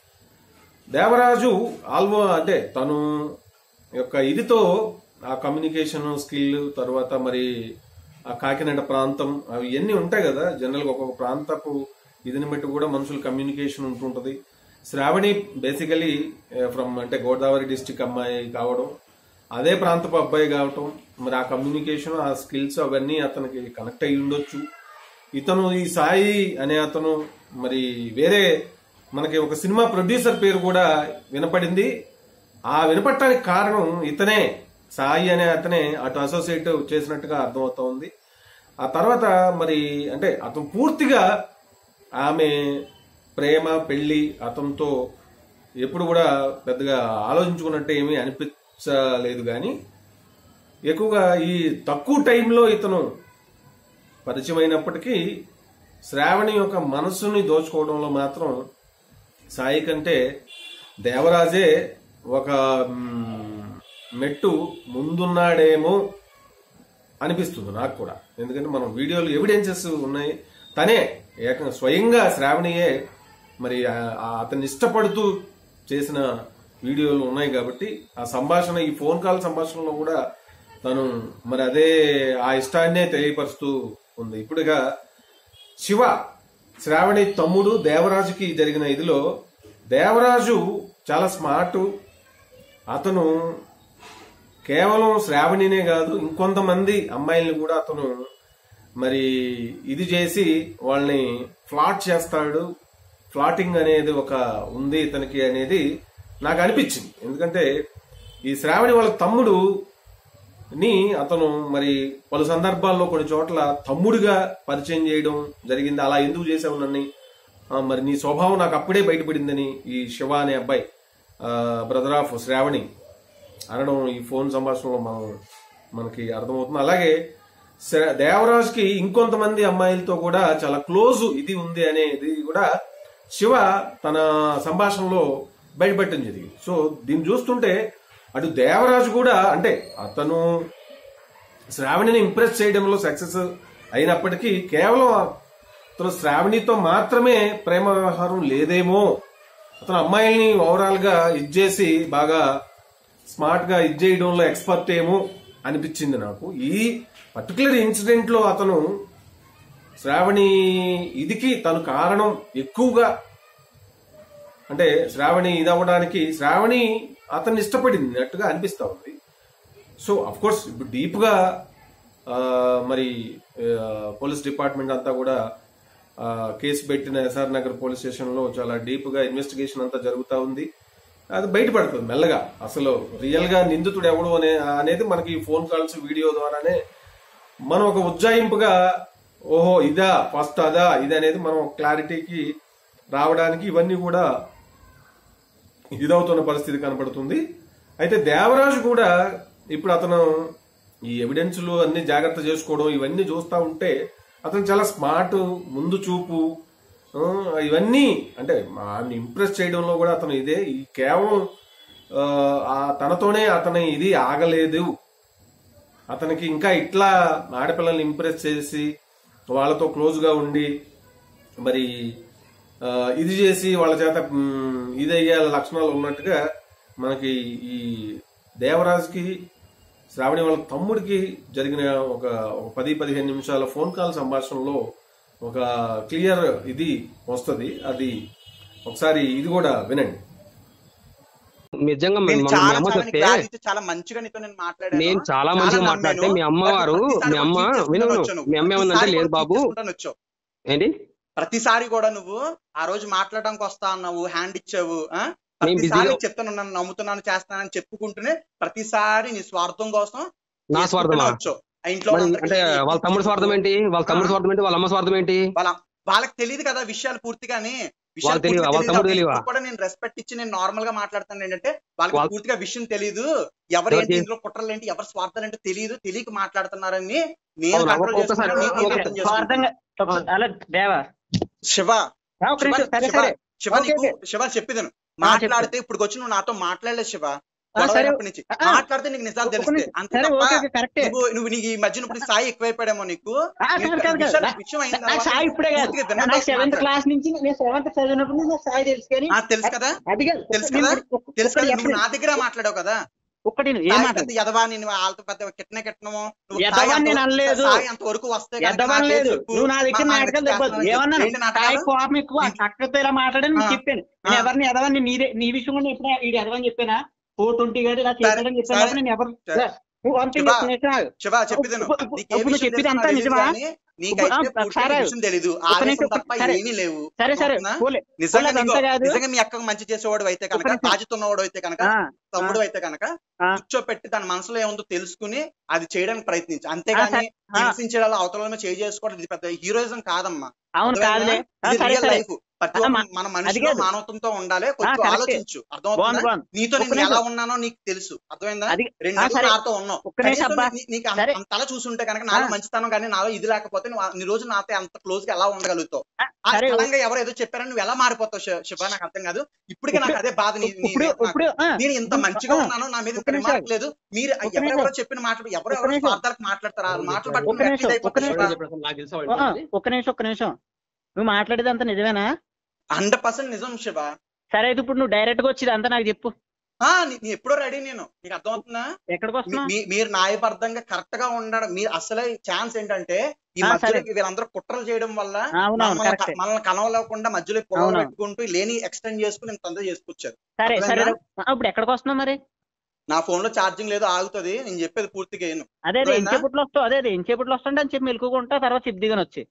దేవరాజు ఆల్మో అంటే తను యొక్క ఇదితో ఆ కమ్యూనికేషన్ స్కిల్ తర్వాత మరి ఆ కాకినాడ ప్రాంతం అవి ఎన్ని ఉంటాయి కదా జనరల్ గా ఒక్కొక్క ప్రాంతపు ఇదిని బట్టి కూడా మనుషుల కమ్యూనికేషన్ ఉంటుంటది శ్రావణి బేసికలీ ఫ్రమ్ అంటే గోదావరి డిస్టిక్ అమ్మాయి కావడం అదే ప్రాంతపు అబ్బాయి కావటం మరి ఆ కమ్యూనికేషన్ ఆ స్కిల్స్ అవన్నీ అతనికి కనెక్ట్ అయి ఉండొచ్చు ఇతను ఈ సాయి అనే అతను మరి వేరే మనకి ఒక సినిమా ప్రొడ్యూసర్ పేరు కూడా వినపడింది ఆ వినపడటానికి కారణం ఇతనే సాయి అనే అతనే అటు అసోసియేట్ చేసినట్టుగా అర్థమవుతా ఉంది ఆ తర్వాత మరి అంటే అతను పూర్తిగా ఆమె ప్రేమ పెళ్లి అతనితో ఎప్పుడు కూడా పెద్దగా ఆలోచించుకున్నట్టు ఏమీ అనిపించలేదు కానీ ఎక్కువగా ఈ తక్కువ టైంలో ఇతను పరిచయం అయినప్పటికీ శ్రావణి యొక్క మనస్సుని దోచుకోవడంలో మాత్రం సాయి కంటే దేవరాజే ఒక మ్, మెట్టు ముందున్నాడేమో అనిపిస్తుంది నాకు కూడా ఎందుకంటే మనం వీడియోలు ఎవిడెన్సెస్ ఉన్నాయి తనే ఏకంగా స్వయంగా శ్రావణియే మరి ఆ- ఆ అతన్ని ఇష్టపడుతూ చేసిన వీడియోలు ఉన్నాయి కాబట్టి ఆ సంభాషణ ఈ ఫోన్ కాల్ సంభాషణలో కూడా తను మరి అదే ఆ ఇష్టాన్నే తెలియపరుస్తూ ఉంది ఇప్పుడుగా శివ శ్రావణి తమ్ముడు దేవరాజుకి జరిగిన ఇదిలో దేవరాజు చాలా స్మార్ట్ అతను కేవలం శ్రావణినే కాదు ఇంకొంతమంది అమ్మాయిల్ని కూడా అతను మరి ఇది చేసి వాళ్ళని ఫ్లాట్ చేస్తాడు ఫ్లాటింగ్ అనేది ఒక ఉంది ఇతనికి అనేది నాకు అనిపించింది ఎందుకంటే ఈ శ్రావణి వాళ్ళ తమ్ముడు ని అతను మరి పలు సందర్భాల్లో కొన్ని చోట్ల తమ్ముడిగా పరిచయం చేయడం జరిగింది అలా ఎందుకు చేసావు నన్ను ఆ, మరి నీ స్వభావం నాకు అప్పుడే బయటపడిందని ఈ శివ అనే అబ్బాయి బ్రదర్ ఆఫ్ శ్రావణి అనడం ఈ ఫోన్ సంభాషణలో మనం మనకి అర్థమవుతుంది అలాగే శ- దేవరాజ్కి ఇంకొంతమంది అమ్మాయిలతో కూడా చాలా క్లోజ్ ఇది ఉంది అనేది కూడా శివ తన సంభాషణలో బయటపెట్టడం జరిగింది సో దీన్ని చూస్తుంటే అటు దేవరాజు కూడా అంటే అతను శ్రావణిని ఇంప్రెస్ చేయడంలో సక్సెస్ అయినప్పటికీ కేవలం అతను శ్రావణితో మాత్రమే ప్రేమ వ్యవహారం లేదేమో అతను అమ్మాయిల్ని ఓవరాల్ గా ఇచ్చేసి బాగా స్మార్ట్ గా ఇచ్చేయడంలో ఎక్స్పర్ట్ ఏమో అనిపించింది నాకు ఈ పర్టికులర్ ఇన్సిడెంట్ లో అతను శ్రావణి ఇదికి తను కారణం ఎక్కువగా అంటే శ్రావణి ఇది అవ్వడానికి శ్రావణి అతన్ని ఇష్టపడినట్టుగా అనిపిస్తా ఉంది సో అఫ్ కోర్స్ ఇప్పుడు డీప్ గా ఆ, మరి ఆ, పోలీస్ డిపార్ట్మెంట్ అంతా కూడా ఆ, కేసు పెట్టిన ఎస్ఆర్ నగర్ పోలీస్ స్టేషన్ లో చాలా డీప్ గా ఇన్వెస్టిగేషన్ అంతా జరుగుతా ఉంది అది బయటపడుతుంది మెల్లగా అసలు రియల్ గా నిందితుడు ఎవడు అనే అనేది మనకి ఫోన్ కాల్స్ వీడియో ద్వారానే మనం ఒక ఉజ్జాయింపుగా ఓహో ఇదా ఫస్ట్ అదా ఇది అనేది మనం క్లారిటీకి రావడానికి ఇవన్నీ కూడా ఇదవుతున్న పరిస్థితి కనపడుతుంది అయితే దేవరాజు కూడా ఇప్పుడు అతను ఈ ఎవిడెన్స్లు అన్ని జాగ్రత్త చేసుకోవడం ఇవన్నీ చూస్తా ఉంటే అతను చాలా స్మార్ట్ ముందు చూపు ఆ, ఇవన్నీ అంటే ఆమెను ఇంప్రెస్ చేయడంలో కూడా అతను ఇదే ఈ కేవలం ఆ, ఆ తనతోనే అతని ఇది ఆగలేదు అతనికి ఇంకా ఇట్లా ఆడపిల్లల్ని ఇంప్రెస్ చేసి వాళ్ళతో క్లోజ్ గా ఉండి మరి ఆ, ఇది చేసి వాళ్ళ చేత మ్, ఇది అయ్యేల లక్షణాలు ఉన్నట్టుగా మనకి ఈ దేవరాజ్కి శ్రావణి వాళ్ళ తమ్ముడికి జరిగిన ఒక ఒక పది పదిహేను నిమిషాల ఫోన్ కాల్ సంభాషణలో ఒక క్లియర్ ఇది వస్తుంది అది ఒకసారి ఇది కూడా వినండి నిజంగా మీ నేను మీ చాలా అమ్మ చాలా చెప్తే నీకు ఆదిత్య చాలా మంచిగా నీతో నేను మాట్లాడాను నేను చాలా చాలా మంచిగా నమ్మాను. మాట్లాడితే మీ అమ్మవారు ప్రతిసారి మీ అమ్మ వచ్చి తీసుకుంటాను విను విను. వచ్చావు. మీ అమ్మ ఏమన్నంటే ప్రతిసారి లేదు కూడా బాబు తీసుకుంటాను వచ్చావు. ఏంటి ప్రతిసారి కూడా నువ్వు ఆ రోజు మాట్లాడడానికి వస్తా అన్నావు హ్యాండ్ ఇచ్చావు ఆ? నేను ప్రతిసారి బిజీగా చెప్తాను నన్ను నమ్ముతున్నాను చేస్తానని చెప్పుకుంటూనే ప్రతిసారి నీ స్వార్థం కోసం నా చేసుకుంటూనే స్వార్థమా వచ్చావు ఆ ఇంట్లో మరి వాళ్ళందరికీ అంటే తెలియదు. వాళ్ళ తమ్ముడు స్వార్థం ఏంటి వాళ్ళ తమ్ముడు ఆ. స్వార్థం ఏంటి వాళ్ళ అమ్మ స్వార్థం ఏంటి వాళ్ళ వాళ్ళకి తెలియదు కదా విషయాలు పూర్తిగాని విషయాలు వాళ్ళకి తెలియదా? పూర్తిగా వాళ్ళ తమ్ముడు తెలీదు. తెలియవా? ఇప్పుడు కూడా నేను రెస్పెక్ట్ ఇచ్చి నేను నార్మల్ గా మాట్లాడతాను ఏంటంటే వాళ్ళకి వాళ్ళ- పూర్తిగా విషయం తెలియదు ఎవరు ఏంటి ఎవరికి? ఇందులో కుట్రలు ఏంటి ఎవరు స్వార్థాలు ఏంటో తెలియదు తెలియక మాట్లాడుతున్నారని నేను అవునా? కంట్రోల్ ఒక్కసారి- చేసుకుంటాను నీకు ఓకే. అర్థం చేసుకుంటాను. స్వార్థంగా అలా దేవా శివ ఆ, ఒక్క నిమిషం సరే శివ సరే శివ ఓకే, నీకు ఓకే. శివ చెప్పేదాను చెప్పు. మాట్లాడితే ఇప్పుడు వచ్చి నువ్వు నాతో మాట్లాడలేదు శివ ఆ, గొడవ సరే అయినప్పటి నుంచి ఆ, ఆ. మాట్లాడితే నీకు నిజాలు ఒక్క తెలుస్తాయి నిమిషం. అంతే సరే తప్ప ఓకే ఓకే, కరెక్టే నువ్వు నువ్వు నీకు ఈ మధ్యన ఇప్పుడు సాయి ఎక్కువైపోయాడేమో నీకు ఆ, కాదు, నీకు కాదు, కాదు. విషయం- నా- విషయం అయిన నాకు తర్వాత సాయి ఇప్పుడే కాదు పూర్తిగా నా- నాకు వినడానికి సెవెంత్ మాట్లాడు. క్లాస్ నుంచి నేను సెవెంత్ చదివినప్పుడు నుంచి నాకు సాయి తెలుసు కానీ ఆ, తెలుసు కదా అది కాదు తెలుసు నేను కదా? ఒకటి- ఒక్క- తెలుసు కదా ఒక్కటి నువ్వు నా చెప్పండి. దగ్గర మాట్లాడావు కదా ఒక్కటి నేను ఏం సాయి మాట్లాడు పెద్ద ఎదవా నేను వాళ్ళతో పెద్ద కిట్టనే కిట్టనము నువ్వు ఎదవా సాయి నేను అంత- అనలేదు. సాయి అంత వరకు వస్తే కనుక ఎద్దవని నాకేం లేదు చెప్పు. నువ్వు నా దగ్గర మా- మా నాటకాలు దగ్గర చెప్పదు చేస్తున్నావు ఏమన్నాను ఏంటి సాయి నాటకాలు? కోపం ఎక్కువ ఏంటి? అక్కతో ఇలా మాట్లాడని ఆ, చెప్పాను నేను ఆ. ఎవరిని ఎదవని నీదే నీ విషయం కూడా ఎప్పుడు ఇది ఎదవని చెప్పానా ఫోర్ ట్వంటీ గారు ఇలా చేశాడని చెప్పాను సరే. తప్ప నేను ఎవరు సరే. నువ్వు వన్ థింగ్ శివ, చెప్తున్నా శివ చెప్పేదాను ఇప్పుడు- ఇప్పుడు- నీకు ఏ ఇప్పుడు విషయం చెప్పేది తెలుసో అంతా నాకు తెలీదు నిజమా? కానీ నీకైతే ఇప్పుడు- ఆ, పూర్తిగా సరే. విషయం తెలీదు ఒక్క ఆవేశం నిమిషం, తప్ప సరే. ఏమీ లేవు సరే సరే అవునా? పోలే నిజంగా పోలే, నీకు అదంతా కాదు. నిజంగా మీ అక్కకు మంచి చేసేవాడు అయితే కనుక ఒక్క నిమిషం. బాధ్యత ఉన్నవాడు అయితే కనుక ఆ, తమ్ముడు అయితే కనుక ఆ. కూర్చోపెట్టి తన మనసులో ఏముందో తెలుసుకుని అది చేయడానికి ప్రయత్నించు ఆ, అంతేగాని సరే. ఆ. హింసించడాలు అవతల మీద చేయి చేసుకోవడం ఇది పెద్ద హీరోయిజం కాదమ్మా అవును కాదులే ఆ, సరే రియల్ సరే లైఫ్ ప్రతి ఆ, ఒక్క మా- మన అది మనిషిలో కాదు. మానవత్వంతో ఉండాలి కొంచెం కరెక్టే. ఆలోచించు బాగుంది అర్థమవుతుందా బాగుంది నీతో ఒక్క నేను ఎలా నిమిషం. ఉన్నానో నీకు తెలుసు అర్థమైందా అది రెండు ఆ, నెలలు సరే. నాతో ఉన్నావు ఒక్క నిమిషం కనీసం అబ్బా. నీ- నీకు అంత- సరే. అంతలా చూసుంటే కనుక నాలో ఆ. మంచితనం కానీ నాలో ఇది లేకపోతే నువ్వు ఆ- నీ రోజు నాతో అంత క్లోజ్ గా ఎలా ఉండగలుగుతావు ఆ, ఆ సరే సడన్ గా ఎవరు ఏదో చెప్పారని నువ్వు ఎలా మారిపోతావు శి- శివ నాకు అర్థం కాదు ఇప్పటికే నాకు అదే బాధ నీ- నీ- ఇప్పుడు నీ- నాకు. ఇప్పుడు ఆ, నేను ఇంత మంచిగా ఆ, ఉన్నాను నా మీద ఒక్క ఇంత నిమిషం. రిమార్క్ లేదు మీరు ఒక్క ఎవరెవరో నిమిషం. చెప్పిన మాటలు ఒక్క ఎవరెవరో నిమిషం. స్వార్థాలకు మాట్లాడతారు ఆ మాటలు ఒక్క పట్టుకుని నిమిషం, గట్టిగా ఒక్క అయిపోతావు నిమిషం. శివ. నాకు తెలుసా ఆ, ఒక్క నిమిషం ఒక్క నిమిషం నువ్వు మాట్లాడేది అంతా నిజమేనా హండ్రెడ్ పర్సెంట్ నిజం శివ సరే అయితే ఇప్పుడు నువ్వు డైరెక్ట్ గా వచ్చి ఇదంతా నాకు చెప్పు ఆ, నీ- నీ ఎప్పుడో రెడీ నేను నీకు అర్థమవుతుందా ఎక్కడికి మీ- వస్తున్నావు మీ- మీరు న్యాయబద్ధంగా కరెక్ట్ గా ఉండడం మీరు అసలే ఛాన్స్ ఏంటంటే ఈ ఆ, మధ్యలో సరే. వీళ్ళందరూ కుట్రలు చేయడం వల్ల అవునవును మనల్ని కరెక్టే మనల్ని కనవలేకుండా మధ్యలో పొలం అవును. పెట్టుకుంటూ లేని ఎక్స్టెండ్ చేసుకుని ఇంత అంతా చేసుకొచ్చారు సరే సరే అర్థమైందా? ఆ, ఇప్పుడు ఎక్కడికి వస్తున్నావు మరి నా ఫోన్ లో ఛార్జింగ్ లేదు ఆగుతుంది నేను చెప్పేది పూర్తిగా ఏను అదే అదే అర్థమైందా? ఎంచేపట్లో వస్తావు అదే అదే ఎంచేపట్లో వస్తుంటే అని చెప్పి మెలుకుంటా తర్వాత చెప్పి దిగని వచ్చి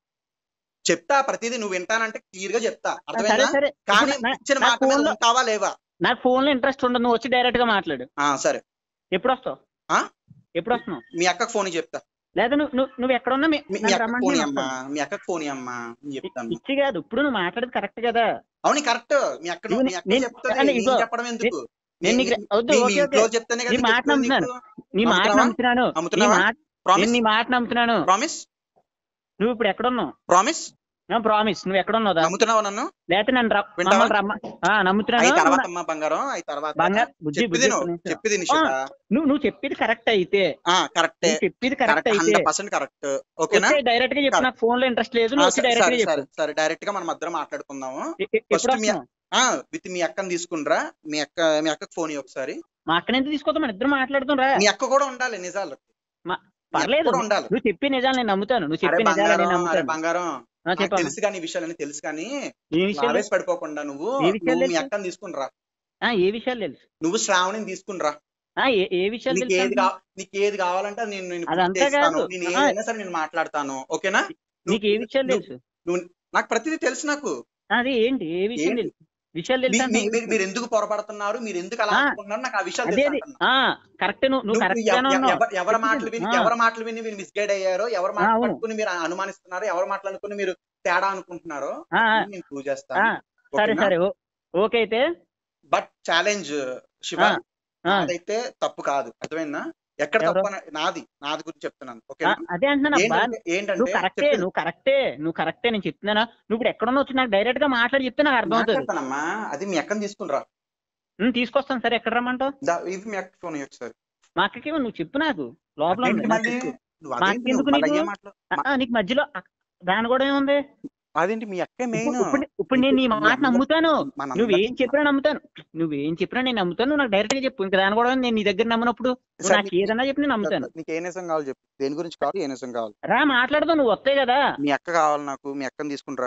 చెప్తా ప్రతిదీ నువ్వు వింటానంటే క్లియర్ గా చెప్తా ఆ, సరే అర్థమైందా సరే కానీ ఇప్పుడు నా- ఇచ్చిన నా మాట మీద ఫోన్ లో ఉంటావా లేవా నాకు ఫోన్ లో ఇంట్రెస్ట్ ఉండదు నువ్వు వచ్చి డైరెక్ట్ గా మాట్లాడు ఆ సరే ఎప్పుడు వస్తావు ఆ? ఎప్పుడు వస్తున్నావు మీ అక్కకు ఫోన్ చెప్తా లేదా నువ్వు నువ్వు నువ్వు ఎక్కడ ఉన్నా మీ మీ నన్ను అక్కకు రమ్మంటే ఫోన్ నేను అమ్మా వస్తాను. మీ అక్కకు ఫోన్ అమ్మా నేను చెప్తాను పిచ్చి కాదు ఇప్పుడు నువ్వు మాట్లాడేది కరెక్ట్ కదా అవును కరెక్ట్ మీ అక్క ఇదిగో మీ అక్క నేను- చెప్తుంది అంటే నేను ఇదిగో, చెప్పడం ఎందుకు నేను మీ- నీకు వద్దు మీ- మీ ఓకే ఓకే ఇంట్లో చెప్తేనే కదా నీ నీకు మాట చెప్తుంది నమ్ముతున్నాను నీకు. నీ మాట నమ్ముతున్నావా? నమ్ముతున్నాను నీ నమ్ముతున్నావా మాట నేను ప్రామిస్ నీ మాట నమ్ముతున్నాను ప్రామిస్ నువ్వు ఇప్పుడు ఎక్కడ ఉన్నావు ప్రామిస్ ప్రామిస్ నువ్వు ఎక్కడ ఉన్నావు దా? నమ్ముతున్నావా నన్ను లేకపోతే నన్ను ర- వింటావా? మమ్మల్ని రమ్మ ఆ, నమ్ముతున్నాను అయి తర్వాత అమ్మా బంగారం అయి తర్వాత బంగారు బుజ్జి చెప్పిది బుజ్జి నువ్వు ఒక్క నిమిషం. చెప్పిది నిషిత నువ్వు నువ్వు చెప్పేది కరెక్ట్ అయితే ఆ కరెక్టే నువ్వు చెప్పేది కరెక్ట్ కరెక్ట్ అయితే హండ్రెడ్ పర్సెంట్ కరెక్ట్ ఓకేనా వచ్చే డైరెక్ట్ గా చెప్పు Correct. నాకు ఫోన్ లో ఇంట్రెస్ట్ లేదు ఆ, నువ్వు వచ్చి సరే డైరెక్ట్ గా సరే చెప్పు సరే సరే డైరెక్ట్ గా మనం మధ్యలో మాట్లాడుకుందాము ఎ- ఎ- ఎప్పుడు First మీ- వస్తున్నావు ఆ విత్ మీ అక్కని తీసుకుండ్రా మీ అక్క మీ అక్కకి ఫోన్ ఇయ్యి ఒకసారి మా అక్కని ఎంత తీసుకొద్దాం మన ఇద్దరు మాట్లాడుతాం రా మీ అక్క కూడా ఉండాలి నిజాలు మీ అక్క పర్లేదు కూడా ఉండాలి నువ్వు చెప్పే నిజాలు నేను నమ్ముతాను నువ్వు అరే చెప్పే నిజాలు నేను బంగారం అరే నమ్ముతాను బంగారం ఆ, నాకు చెప్పమ్మా తెలుసు కానీ ఈ విషయాలన్నీ తెలుసు కానీ ఏ నువ్వు విషయాలు ఆవేశపడిపోకుండా నువ్వు ఏ విషయాలు నువ్వు మీ తెలుసు? అక్కని తీసుకునిరా ఆ, ఏ విషయాలు తెలుసు నువ్వు శ్రావణిని తీసుకునిరా ఆ, ఏ ఏ విషయాలు నీకు తెలుసు ఏది అంటున్నా? కావ నీకు ఏది కావాలంటే అది నేను నేను అదంతా చేస్తాను కాదు. నేను ఆ. ఏదైనా సరే నేను మాట్లాడతాను ఓకేనా నీకు ఏ విషయాలు నువ్వు- తెలుసు నువ్వు నాకు ప్రతిదీ తెలుసు నాకు అది ఏంటి ఏ విషయం ఏంటి? తెలుసు విషయాలు మీ- తెలుసు మీ- అంటున్నా. మీరు మీరు ఎందుకు పొరపడుతున్నారు మీరు ఎందుకు అలా ఆ. అనుకుంటున్నారు నాకు ఆ విషయాలు అదే తెలుసు అది అంటున్నా. ఆ కరెక్ట్ నువ్వు నువ్వు నువ్వు కరెక్ట్ ఎవ- గానే ఎవ- ఉన్నావు ఎవరి- ఎవరి మాటలు విని ఆ. ఎవరి మాటలు విని మీరు మిస్గైడ్ అయ్యారో ఎవరి ఆ, మాటలు అవును. పట్టుకుని మీరు అనుమానిస్తున్నారో ఎవరి మాటలు అనుకుని మీరు తేడా అనుకుంటున్నారో ఆ, ఆ, అది నేను ప్రూవ్ ఆ, చేస్తాను సరే సరే ఓ- ఓకే అయితే బట్ ఛాలెంజ్ శివ ఆ, ఆ, అదైతే తప్పు కాదు అర్థమైందా ఎక్కడ ఎవరు? తప్పు అన- నాది నాది గురించి చెప్తున్నాను ఆ, ఓకేనా అదే అంటున్నాను అబ్బా ఏంటంటే ఏంటంటే నువ్వు కరెక్టే చెప్పేది. నువ్వు కరెక్టే నువ్వు కరెక్టే నేను చెప్తున్నాను నువ్వు ఇప్పుడు ఎక్కడున్నా వచ్చి నాకు డైరెక్ట్ గా మాట్లాడి చెప్తే నాకు అర్థం అవుతుంది మాట్లాడతానమ్మా అది మీ అక్కని తీసుకునిరా ఉమ్, తీసుకొస్తాను సరే ఎక్కడ రమ్మంటావు దా- ఇది మీ అక్క ఫోన్ ఒకసారి మా అక్కకి ఇవ్వు, నువ్వు చెప్పు నాకు లోపల ఉంది అదేంటి నాకు మళ్ళీ? చెప్పు. నువ్వు మా అదేంటి అక్క ఎందుకు నువ్వు మళ్ళీ నీకు? ఏ మాటలు ఆ, ఆ, నీకు మధ్యలో అ- దాని కూడా ఏముంది అదేంటి మీ అక్క మెయిన్ ఇప్పుడు ఇప్పుడు- ఇప్పుడు నేను నీ మాట నమ్ముతాను నువ్వేం చెప్పినా నమ్ముతాను నువ్వేం చెప్పినా నేను నమ్ముతాను నువ్వు నాకు డైరెక్ట్ గా చెప్పు ఇంకా దాని కూడా నేను నీ దగ్గర నమ్మనప్పుడు నువ్వు సరే, నాకు ఏదన్నా చెప్పి నేను నమ్ముతాను నీకు ఏ నిజం కావాలి చెప్పు దేని గురించి కావాలి ఏ నిజం కావాలి రా మాట్లాడదాం నువ్వు వస్తాయి కదా మీ అక్క కావాలి నాకు మీ అక్కని తీసుకుంటారా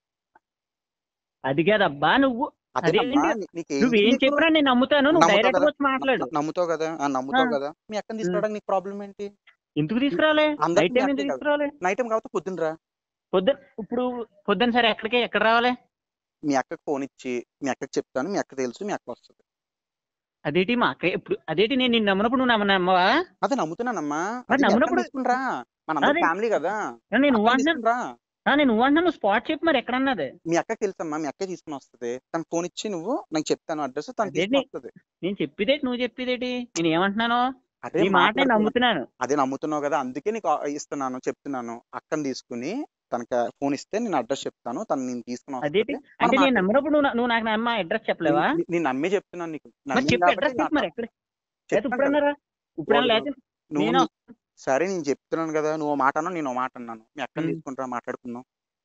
అది కాదబ్బా నువ్వు అదేనమ్మా, అదేంటి? నీ- నీకేం నువ్వేం నీకు- చెప్పినా నేను నమ్ముతాను నువ్వు నమ్ముతావు డైరెక్ట్ గా కదా? వచ్చి మాట్లాడు నమ్ముతావు కదా ఆ, నమ్ముతావు ఆ. కదా మీ అక్కని తీసుకురావడానికి నీకు ప్రాబ్లం ఏంటి ఎందుకు తీసుకురావాలి అందరికీ నైట్ టైం మీ ఎందుకు అక్కే తీసుకురావాలి నైట్ టైం కాబట్టి పొద్దున్న రా పొద్దున ఇప్పుడు పొద్దున సరే ఎక్కడికి ఎక్కడ రావాలి మీ అక్కకి ఫోన్ ఇచ్చి మీ అక్కకి చెప్తాను మీ అక్క తెలుసు మీ అక్క వస్తుంది అదేంటి మా అక్క ఇప్పుడు అదేంటి నేను నిన్ను నమ్మనప్పుడు నువ్వు నమ్మ నమ్మవా అదే నమ్ముతున్నానమ్మా మరి అది మీ అక్కని నమ్మునప్పుడు- తీసుకునిరా మన అదే. ఫ్యామిలీ కదా నేను నువ్వు అక్కని అంటున్నాను తీసుకునిరా ఆ, నేను నువ్వు అంటున్నాను నువ్వు స్పాట్ చెప్పు మరి ఎక్కడన్నది మీ అక్కకి తెలుసమ్మా మీ అక్క తీసుకుని వస్తుంది తన ఫోన్ ఇచ్చి నువ్వు నాకు చెప్తాను అడ్రస్ తను అదేంటి? తీసుకుని వస్తుంది నేను చెప్పేదేటి నువ్వు చెప్పేదేటి నేను ఏమంటున్నాను అదే నీ మాట నేను మాట్లాడుతున్నా. నమ్ముతున్నాను అదే నమ్ముతున్నావు కదా అందుకే నీకు ఆ- ఇస్తున్నాను చెప్తున్నాను అక్కని తీసుకుని తనకి ఫోన్ ఇస్తే నేను అడ్రస్ చెప్తాను తను నేను తీసుకుని అదేంటి వస్తుంది అంటే మనం నేను నమ్మినప్పుడు నువ్వు నా- నువ్వు నాకు నమ్మ అడ్రస్ చెప్పలేవా నేను- నేను నమ్మే చెప్తున్నాను నీకు మరి నమ్మింది చెప్పు కాబట్టి అడ్రస్ చెప్పు మరి ఎక్కడ లేకపోతే చెప్తాను ఇప్పుడు కదా. అన్నారా ఇప్పుడు వాళ్ళు- లేకపోతే నువ్వు నేను నీ- సరే నేను చెప్తున్నాను కదా నువ్వు ఓ మాట అన్నావు నేను ఓ మాట అన్నాను మీ అక్కని ఉమ్. తీసుకుంటారా మాట్లాడుకుందాం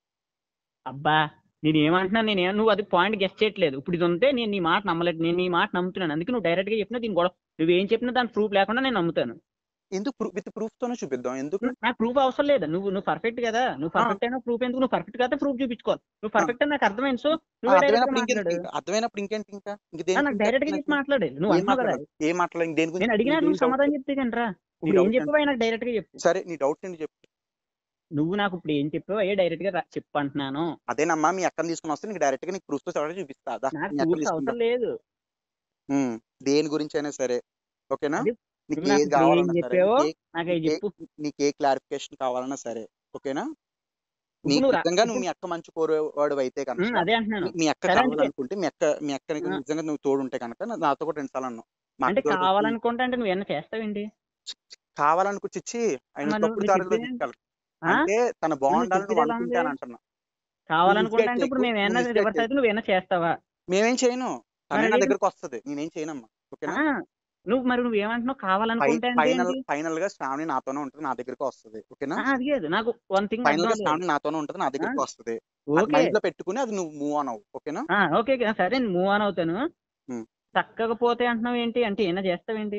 అబ్బా నేను ఏమంటున్నాను నేను ఏం- నువ్వు అది పాయింట్ గెస్ట్ చేయట్లేదు ఇప్పుడు ఇది ఉంటే నేను నీ మాట నమ్మలేదు నేను నీ మాట నమ్ముతున్నాను అందుకే నువ్వు డైరెక్ట్ గా చెప్పినా దీని గొడవ నువ్వేం చెప్పినా దాని ప్రూఫ్ లేకుండా నేను నమ్ముతాను ఎందుకు విత్ ప్రూఫ్ తోనే చూపిద్దాం ఎందుకు నాకు ప్రూఫ్ అవసరం లేదు నువ్వు నువ్వు పర్ఫెక్ట్ కదా నువ్వు పర్ఫెక్ట్ అయినా ప్రూఫ్ ఎందుకు నువ్వు పర్ఫెక్ట్ కదా ప్రూఫ్ చూపించుకోవాలి నువ్వు పర్ఫెక్ట్ అని నాకు అర్థమైంది సో నువ్వు డైరెక్ట్ గా అర్థమైనప్పుడు ఇంకేంటి మాట్లాడు ఇంకా? అర్థమైనప్పుడు ఇంకేంటి ఇంకా ఇంక ఆ, దేనికి నాకు ఇంకా డైరెక్ట్ గా నాకు చెప్పి మాట్లాడు నువ్వు ఏం అంటున్నావు కదా మాట్లాడాలి ఏం మాట్లాడాలి దేని గురించి నేను అడిగినా నీకు ఏం నువ్వు doubt? సమాధానం చెప్తే కనరా నీ ఇప్పుడు ఏం doubt చెప్పావు నాకు డైరెక్ట్ గా చెప్పు సరే నీ డౌట్ ఏంటి చెప్పు నువ్వు నాకు ఇప్పుడు ఏం చెప్పావు అయ్యే డైరెక్ట్ గా రా- చెప్పు అంటున్నాను అదేనమ్మా మీ అక్కని తీసుకుని వస్తే నీకు డైరెక్ట్ గా నీకు ప్రూఫ్ తో సరే చూపిస్తా అదా నాకు మీ అక్కని ప్రూఫ్ తీసుకుందా అవసరం లేదు ఉమ్, దేని గురించి అయినా సరే ఓకేనా అది- నీకు ఇప్పుడు నాకు ఏది ఇప్పుడు ఏం కావాలన్నా సరే చెప్పావో నీకు ఏ- నాకు అవి నీకు ఏ- చెప్పు నీకు ఏ క్లారిఫికేషన్ కావాలన్నా సరే ఓకేనా ఇప్పుడు నీకు నువ్వు రా- నిజంగా నువ్వు ఇప్పుడు- మీ అక్క మంచి కోరేవాడు అయితే ఉమ్, కనుక అదే అంటున్నాను మీ అక్క సరే అంటే- కావాలనుకుంటే మీ అక్క మీ అక్క ఆ. నిజంగా నువ్వు తోడుంటే కనుక నా- నాతో కూడా రెండు సార్లు అన్నావు మా అంటే అక్క తోడు వచ్చి కావాలనుకుంటే అంటే నువ్వు ఏమన్నా చేస్తావేంటి కావాలనుకు చిచ్చి ఆయన మరి నువ్వు- తప్పుడు నువ్వు దారిలో చెప్పేది- తీసుకెళ్ళ ఆ? అంటే తన బాగుండాలని చెప్పేది నువ్వు ఎలా అనుకుంటే ఉంది? అని అంటున్నా కావాలనుకుంటే misguide అంటే ఇప్పుడు చేయకు, మేము నువ్వు ఏమన్నా misguide రివర్స్ అయితే నువ్వు ఏమన్నా చేస్తావా మేమేం చేయను తనే మరి నా ఏంటి? దగ్గరకు వస్తది నేనేం చేయనమ్మా ఓకేనా ఆ, నువ్వు మరి నువ్వు ఏమంటున్నావు కావాలనుకుంటే అంటే ఫైనల్ ఏంటి ఫైనల్ గా శ్రావణి నాతోనే ఉంటది నా దగ్గరకు వస్తది ఓకేనా ఆ, అది కాదు నాకు వన్ థింగ్ ఫైనల్ గా అర్థం అవ్వలేదు. శ్రావణి నాతోనే ఉంటది నా దగ్గరకు వస్తది ఓకే మైండ్ లో పెట్టుకుని అది నువ్వు మూవ్ ఆన్ అవ్వు ఓకేనా ఆ, ఓకే ఓకే, సరే మూవ్ ఆన్ అవుతాను ఉమ్. చక్కగా పోతే అంటున్నావు ఏంటి అంటే ఏమైనా చేస్తావేంటి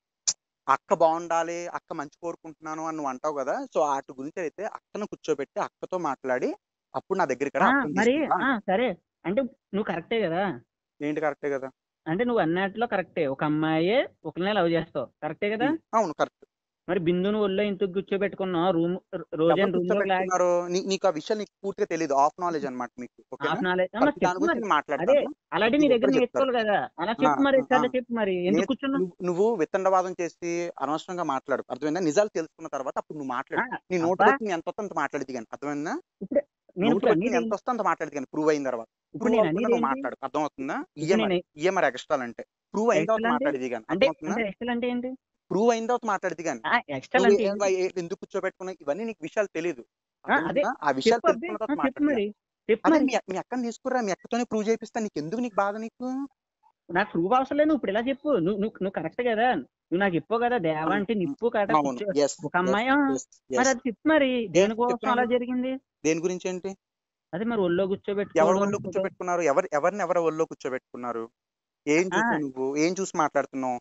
అక్క బాగుండాలి అక్క మంచి కోరుకుంటున్నాను అని నువ్వు అంటావు కదా సో వాటి గురించి అయితే అక్కను కూర్చోబెట్టి అక్కతో మాట్లాడి అప్పుడు నా దగ్గరికి రా, ఆ, అక్కని మరి తీసుకురా. ఆ, సరే అంటే నువ్వు కరెక్టే కదా ఏంటి కరెక్టే కదా అంటే నువ్వు అన్నట్లో కరెక్టే ఒక అమ్మాయే ఒకరినే లవ్ చేస్తావు కరెక్టే కదా అవును కరెక్ట్ మరి బిందును ఒళ్ళో ఇంత కూర్చోబెట్టుకున్నావు రూమ్ రోజైన రూమ్ లో లాగి కూర్చోబెట్టుకున్నారు నీ- నీకు ఆ విషయం నీకు పూర్తిగా తెలియదు ఆఫ్ నాలెడ్జ్ అన్నమాట మీకు ఓకేనా హాఫ్ నాలెడ్జ్ ప్రతి దాని చెప్పు గురించి మరి నేను మాట్లాడతాను అలాంటి నీ ఇది దగ్గర ఒక్కటి చెప్తాను. నేర్చుకోవాలి కదా అలా చెప్పు ఆ, మరి ఆ, సరే చెప్పు మరి ఎందుకు ఏ- కూర్చున్నావు నువ్వు- నువ్వు వితండవాదం చేసి అనవసరంగా మాట్లాడు అర్థమైందా నిజాలు తెలుసుకున్న తర్వాత అప్పుడు నువ్వు మాట్లాడు ఆ, నీ నోటు అబ్బా, వచ్చి నీ ఎంత వస్తే అంత మాట్లాడేది కానీ అర్థమైందా నేను నోటు ఇప్పుడు వచ్చి నీ అనేది ఎంత వస్తే అంత మాట్లాడేది కానీ ప్రూవ్ అయిన తర్వాత ఇప్పుడు ప్రూవ్ నేను అవుతుందా అనేది నువ్వు ఏంటి మాట్లాడు అర్థమవుతుందా ఇప్పుడు ఈఎంఆర్ నేను ఈఎంఆర్ ఎక్స్ట్రా అంటే ప్రూవ్ అయిన తర్వాత ఎక్స్ట్రా అంటే మాట్లాడేది కానీ అంటే అర్థమవుతుందా అంటే ఎక్స్ట్రా అంటే ఏంటి ప్రూవ్ అయిన తర్వాత మాట్లాడేది కానీ ఎక్స్ట్రా నువ్వు అంటే ఏ- ఏంటి ఏ- ఎందుకు కూర్చోబెట్టుకున్నా ఇవన్నీ నీకు విషయాలు తెలియదు ఆ, అదే అర్థమవుతుందా? ఆ విషయాలు చెప్పు అబ్బే తెలుసుకున్న ఆ, తర్వాత చెప్పు మాట్లాడేది మరి చెప్పు అదే మరి మీ మీ అక్కని తీసుకురా మీ అక్కతోనే ప్రూవ్ చేపిస్తా నీకు ఎందుకు నీకు బాధ నీకు నాకు ప్రూవ్ అవసరం లేదు నువ్వు ఇప్పుడు ఇలా చెప్పు నువ్వు నువ్వు నువ్వు కరెక్ట్ కదా నువ్వు నాకు చెప్పు కదా దేవ అంటే నిప్పు కదా అవును కూర్చో- ఎస్ ఒక అమ్మాయి ఆ, మరి అది చెప్పు మరి దేనికోసం అలా చెప్తున్నాను. జరిగింది దేని గురించి ఏంటి అదే మరి ఒళ్ళో ఎవరి కూర్చోబెట్టుకోవడం ఒళ్ళో కూర్చోబెట్టుకున్నారు ఎవరు ఎవరిని ఎవరి ఒళ్ళో కూర్చోబెట్టుకున్నారు ఏం ఆ. చూసావు నువ్వు ఏం చూసి మాట్లాడుతున్నావు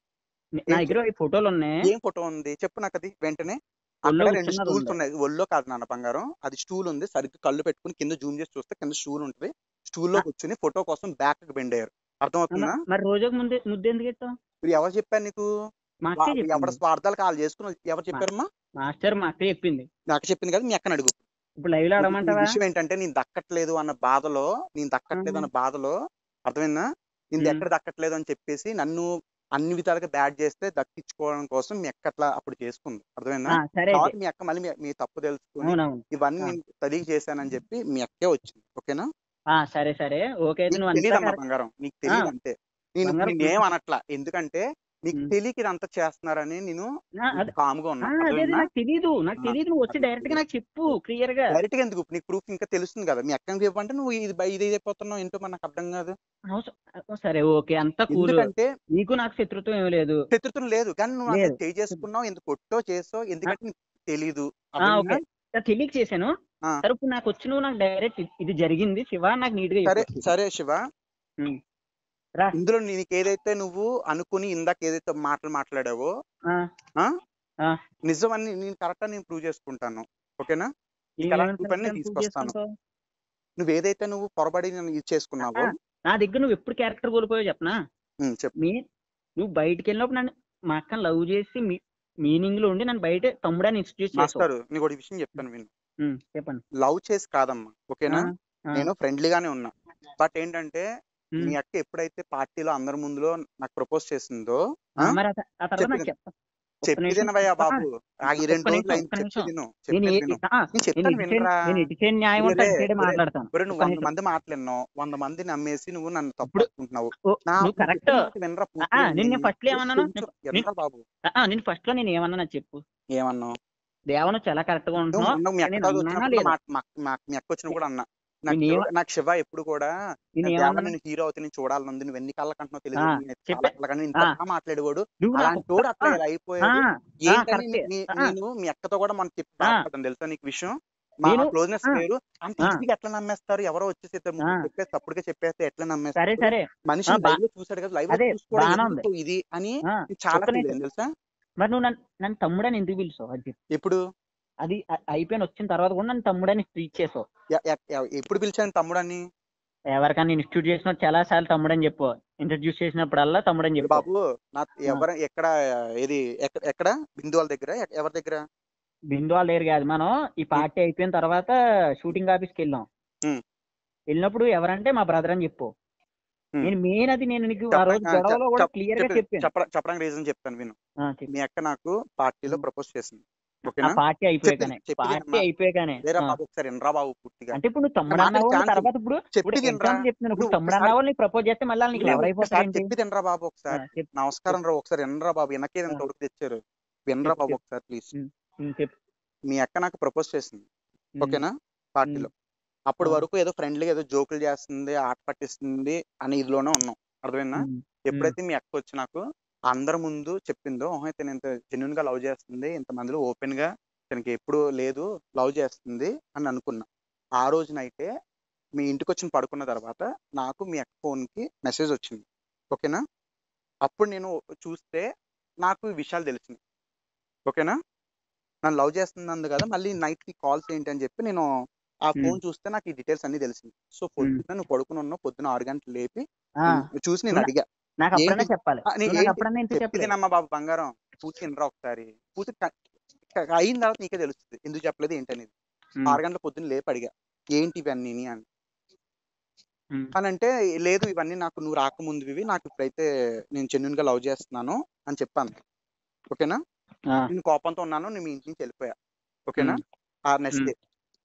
నా దగ్గర ఈ ఫోటోలు ఉన్నాయి ఏం ఫోటో ఉంది చెప్పు నాకు అది వెంటనే ఒళ్ళో అక్కడ రెండు కూర్చున్నది స్టూల్స్ ఉంది. ఉన్నాయి ఒళ్ళో కాదు నాన్న బంగారం అది స్టూల్ ఉంది సరిగ్గా కళ్ళు పెట్టుకుని కింద జూమ్ చేసి చూస్తే కింద స్టూల్ ఉంటుంది స్టూల్ లో ఆ. కూర్చుని ఫోటో కోసం బ్యాక్ బెండ్ అయ్యారు అర్థమవుతుందా మరి- మరి రోజుకు ముందే ముద్దు ఎందుకు పెట్టావు ఇప్పుడు ఎవరు చెప్పారు నీకు మా అక్కే వా- ఎవరి చెప్పింది స్వార్థాలు కాల్ చేసుకుని ఎవరు చెప్పారమ్మా మాస్టర్ మా అక్క చెప్పింది నాకు చెప్పింది కదా మీ అక్కని అడుగు ఇప్పుడు లైవ్ లో ఈ ఆడమంటావా విషయం ఏంటంటే నేను దక్కట్లేదు అన్న బాధలో నేను దక్కట్లేదు అన్న బాధలో అర్థమైందా నేను ఉమ్. ఎక్కడ దక్కట్లేదు అని చెప్పేసి నన్ను అన్ని విధాలుగా బ్యాడ్ చేస్తే దక్కించుకోవడం కోసం మీ అక్క అట్లా అప్పుడు చేసుకుంది అర్థమైందా ఆ, సరే అయితే తర్వాత మీ అక్క మళ్ళీ మీ- మీ తప్పు తెలుసుకుని అవునవును ఇవన్నీ ఆ. నేను తెలియ చేశానని చెప్పి మీ అక్కే వచ్చింది ఓకేనా ఆ, సరే సరే ఓకే అయితే నీకు నువ్వు అంతా తెలియదమ్మా కరెక్ట్. బంగారం నీకు తెలియదు ఆ. అంతే నేను బంగారం నేనేం అనట్లా ఎందుకంటే నీకు ఉమ్. తెలియక ఇదంతా చేస్తున్నారని నేను ఆ, అదే కామ్గా ఆ, ఉన్నా అదే అదే అర్థమైందా నాకు తెలీదు నాకు ఆ, తెలీదు నువ్వు వచ్చి అదే డైరెక్ట్ గా నాకు చెప్పు క్లియర్ గా డైరెక్ట్ గా ఎందుకు నీకు ప్రూఫ్ ఇంకా తెలుస్తుంది కదా మీ అక్కని చెప్పంటే నువ్వు ఇది బై- ఇది అయిపోతున్నావు ఏంటో మరి నాకు అర్థం కాదు అవసరం- సరే ఓకే అంతా కూల్ ఎందుకంటే నీకు నాకు శత్రుత్వం ఏమి లేదు శత్రుత్వం లేదు కానీ నువ్వు లేదు. అక్కడ చేయి చేసుకున్నావు ఎందుకు కొట్టో చేసో ఎందుకంటే నీకు తెలీదు ఆ, ఓకే అర్థమైందా? తెలియక చేశాను ఆ. సరే ఇప్పుడు నాకు వచ్చి నువ్వు నాకు డైరెక్ట్ ఇది జరిగింది శివ నాకు నీట్ గా సరే చెప్పు. సరే శివ ఉమ్. రా ఇందులో నీకు ఏదైతే నువ్వు అనుకుని ఇందాక ఏదైతే మాటలు మాట్లాడావో ఆ, ఆ ఆ. నిజం అని నేను కరెక్ట్ నేను ప్రూవ్ చేసుకుంటాను ఓకేనా ఏం నీకు అలా ఏమని proof అన్ని proof తీసుకొస్తాను. చేసుకుంటావు? నువ్వు ఏదైతే నువ్వు పొరబడి నన్ను ఇది చేసుకున్నావో ఆ, నా దగ్గర నువ్వు ఎప్పుడు క్యారెక్టర్ కోల్పోయావు చెప్పనా ఉమ్, చెప్పు మీ నువ్వు బయటికి వెళ్ళినప్పుడు నన్ను మా అక్కని లవ్ చేసి మీ మీనింగ్ లో ఉండి నన్ను బయట తమ్ముడని ఇన్స్టిట్యూట్ చేసావు మాస్టర్ నీకు ఒక విషయం చెప్తాను విను ఉమ్, చెప్పండి లవ్ చేసి కాదమ్మా ఓకేనా ఆ, ఆ, నేను ఫ్రెండ్లీగానే ఉన్నా బట్ ఏంటంటే ఉమ్. మీ అక్క ఎప్పుడైతే పార్టీలో అందరి ముందులో నాకు ప్రపోజ్ చేసిందో ఆ, ఆ? మరి ఆ త- ఆ తర్వాత నాకు చెప్పిన- చెప్తా చెప్పి నిమిషం. తినవయ్యా బాబు ఆ ఈ రెండు ఒక్క రోజులు నిమిషం, అయింది ఒక్క చెప్పి నిమిషం. తిను నేను చెప్పేది ఏ- విను ఆ, నేను నేను చెప్తాను ఇటు సైడ్ వినరా నేను ఇటు సైడ్ న్యాయం ఒరే, ఉంటా ఇటు సైడ్ ఒరే, మాట్లాడతాను ఒరే నువ్వు ఒక్క వంద నిమిషం. మంది మాట్లాడినావు వంద మంది నమ్మేసి నువ్వు నన్ను తప్పు ఇప్పుడు- అనుకుంటున్నావు ఓ, నా నువ్వు నువ్వు కరెక్ట్ చెప్పిన మాట వినరా పూర్తిగా నిన్న విను. ఫస్ట్ లో ఏమన్నాను కొంచెం నేను- వినరా బాబు నేను ఫస్ట్ లో నేను ఏమన్నా నాకు చెప్పు ఏమన్నావు దేవను చాలా కరెక్ట్ గా నువ్వు ఉంటున్నావు మొన్న మీ అక్క నేను కాదు అన్నానా వచ్చినప్పుడు లేదా? మా- మా- మా- మీ అక్క వచ్చినప్పుడు కూడా అన్నా నాకు నేను శివ- ఏమ- నాకు శివ ఎప్పుడు కూడా నేను దేవ ఏమన్నా నేను హీరో అవుతే నేను చూడాలనుంది నువ్వు ఎన్ని కళ్ళ కంటున్నావు తెలియదు ఆ, నేను చెప్పే. చాలా కళ్ళ కంటే ఇంత ఆ. బాగా మాట్లాడేవాడు నువ్వు నాకు అలాంటి వాడు అట్లా ఆ, ఇలా ఆ, అయిపోయాడు ఆ, ఏంటని కరెక్టే. నీ- ఆ, నేను మీ అక్కతో కూడా మనం చెప్పి ఆ. బాధపడ్డాను తెలుసా నీకు విషయం మా నేను- క్లోజ్నెస్ ఆ. వేరు అంత ఆ. ఈజీగా ఎట్లా నమ్మేస్తారు ఎవరో వచ్చేసి ఇద్దరు ముగ్గురు ఆ. చెప్పేసి తప్పుడుగా చెప్పేస్తే ఎట్లా సరే నమ్మేస్తారు సరే మనిషి ఆ, బా- లైవ్ లో చూసాడు కదా లైవ్ లో అదే, చూసుకోవడం బాగానే ఎందుకు ఇది అని ఆ, నేను చాలా ఒక్క ఫీల్ నిమిషం. అయ్యాను తెలుసా మరి నువ్వు నన్ను నన్ను తమ్ముడని ఎందుకు పిలుస్తావు అది చెప్పు. ఎప్పుడు అది అ- అయిపోయిన వచ్చిన తర్వాత కూడా నన్ను తమ్ముడని ట్రీట్ చేసావు ఎ- ఎ- ఎ- ఎప్పుడు పిలిచాను తమ్ముడని ఎవరికైనా ఇన్స్టిట్యూట్ చేసినప్పుడు చాలా సార్లు తమ్ముడని చెప్పు ఇంట్రడ్యూస్ చేసినప్పుడల్లా తమ్ముడని చెప్పు బాబు నా ఎవర ఎక్కడ ఏది ఎక్కడ ఎక్కడ బిందు వాళ్ళ దగ్గర ఎ- ఎవరి దగ్గర బిందు వాళ్ళ దగ్గర కాదు మనం ఈ పార్టీ అయిపోయిన తర్వాత షూటింగ్ ఆఫీస్కి వెళ్ళాం ఉమ్. వెళ్ళినప్పుడు ఎవరంటే మా బ్రదర్ అని చెప్పు ఉమ్. నేను మెయిన్ అది నేను నీకు ఆ రోజు చెప్ప- ఆ, గొడవలో కూడా చెప్- క్లియర్ గా చెప్ప- చెప్పాను చెప్ప- చెప్పడానికి రీజన్ చెప్తాను విను ఆ, చెప్పు. మీ అక్క నాకు పార్టీలో ఉమ్. ప్రపోజ్ చేసింది ఆ ఓకేనా పార్టీ అయిపోయాకనే చెప్పేది పార్టీ వినమ్మా. అయిపోయాకనే లేరా ఆ. బాబు ఒకసారి ఎనరా బాబు పూర్తిగా అంటే ఇప్పుడు నువ్వు తమ్ముడు మాటకి అన్నావు ఛాన్స్ తర్వాత ఇప్పుడు ఇప్పుడు చెప్పి తినరా ఎగ్జాంపుల్ చెప్తున్నాను ఇప్పుడు నువ్వు తమ్ముడు ఒకసారి- అన్నావు నీకు ప్రపోజ్ చేస్తే మళ్ళీ నీకు నువ్వు ఎవరు అయిపోతారు ఒకసారి ఏంటి చెప్పి తినరా బాబు ఆ, ఒకసారి చెప్పు నమస్కారం రా ఒకసారి ఎనరా బాబు వెనకే ఇంత వరకు తెచ్చారు వినరా చెప్పు, బాబు చెప్పు. ఒకసారి ప్లీజ్ ఉమ్, చెప్పు మీ అక్క నాకు ప్రపోజ్ చేసింది ఉమ్, ఓకేనా పార్టీలో అప్పటి ఆ. వరకు ఏదో ఫ్రెండ్లీగా ఏదో జోకులు చేస్తుంది ఆట పట్టిస్తుంది అని ఇదిలోనే ఉన్నాం అర్థమైందా ఉమ్, ఎప్పుడైతే మీ అక్క వచ్చి నాకు అందరి ముందు చెప్పిందో "ఓహో, ఇతను ఇంత జెన్యున్ గా లవ్ చేస్తుంది ఇంత మందిలో ఓపెన్ గా తనకి ఎప్పుడు లేదు లవ్ చేస్తుంది అని అనుకున్నా ఆ రోజునైతే మీ ఇంటికి వచ్చి పడుకున్న తర్వాత నాకు మీ అక్క ఫోన్ కి మెసేజ్ వచ్చింది ఓకేనా అప్పుడు నేను చూస్తే నాకు ఈ విషయాలు తెలిసింది ఓకేనా నన్ను లవ్ చేస్తున్నందు కదా మళ్ళీ నైట్ కి కాల్స్ ఏంటి అని చెప్పి నేను ఆ ఫోన్ చూస్తే నాకు ఈ డీటెయిల్స్ అన్ని తెలిసింది సో పొద్దున్న నువ్వు పడుకుని ఉన్నావు పొద్దున ఆరు గంటలు లేపి ఆ, నువ్వు చూసి నేను ఉన్నా. అడిగా నాకు అప్పుడన్నా ఏంటి? చెప్పాలి ఆ, నీ నువ్వు నాకు ఏంటి? అప్పుడన్నా ఎందుకు చెప్పలేదు చెప్పిదేనమ్మా బాబు బంగారం పూర్తి వినరా ఒకసారి పూర్తి క- క- అయిన తర్వాత నీకే తెలుస్తుంది ఎందుకు చెప్పలేదు ఏంటనేది ఉమ్, ఆరు గంటల పొద్దున్న లేపి అడిగా ఏంటి ఇవన్నీ అని ఉమ్, అని అంటే లేదు ఇవన్నీ నాకు నువ్వు రాకముందు ఇవి నాకు ఇప్పుడైతే నేను జెన్యున్ గా లవ్ చేస్తున్నాను అని చెప్పాను ఓకేనా ఆ, నేను కోపంతో ఉన్నాను నేను మీ ఇంటి నుంచి వెళ్ళిపోయా ఓకేనా ఉమ్, ఆ నెక్స్ట్ ఉమ్. డే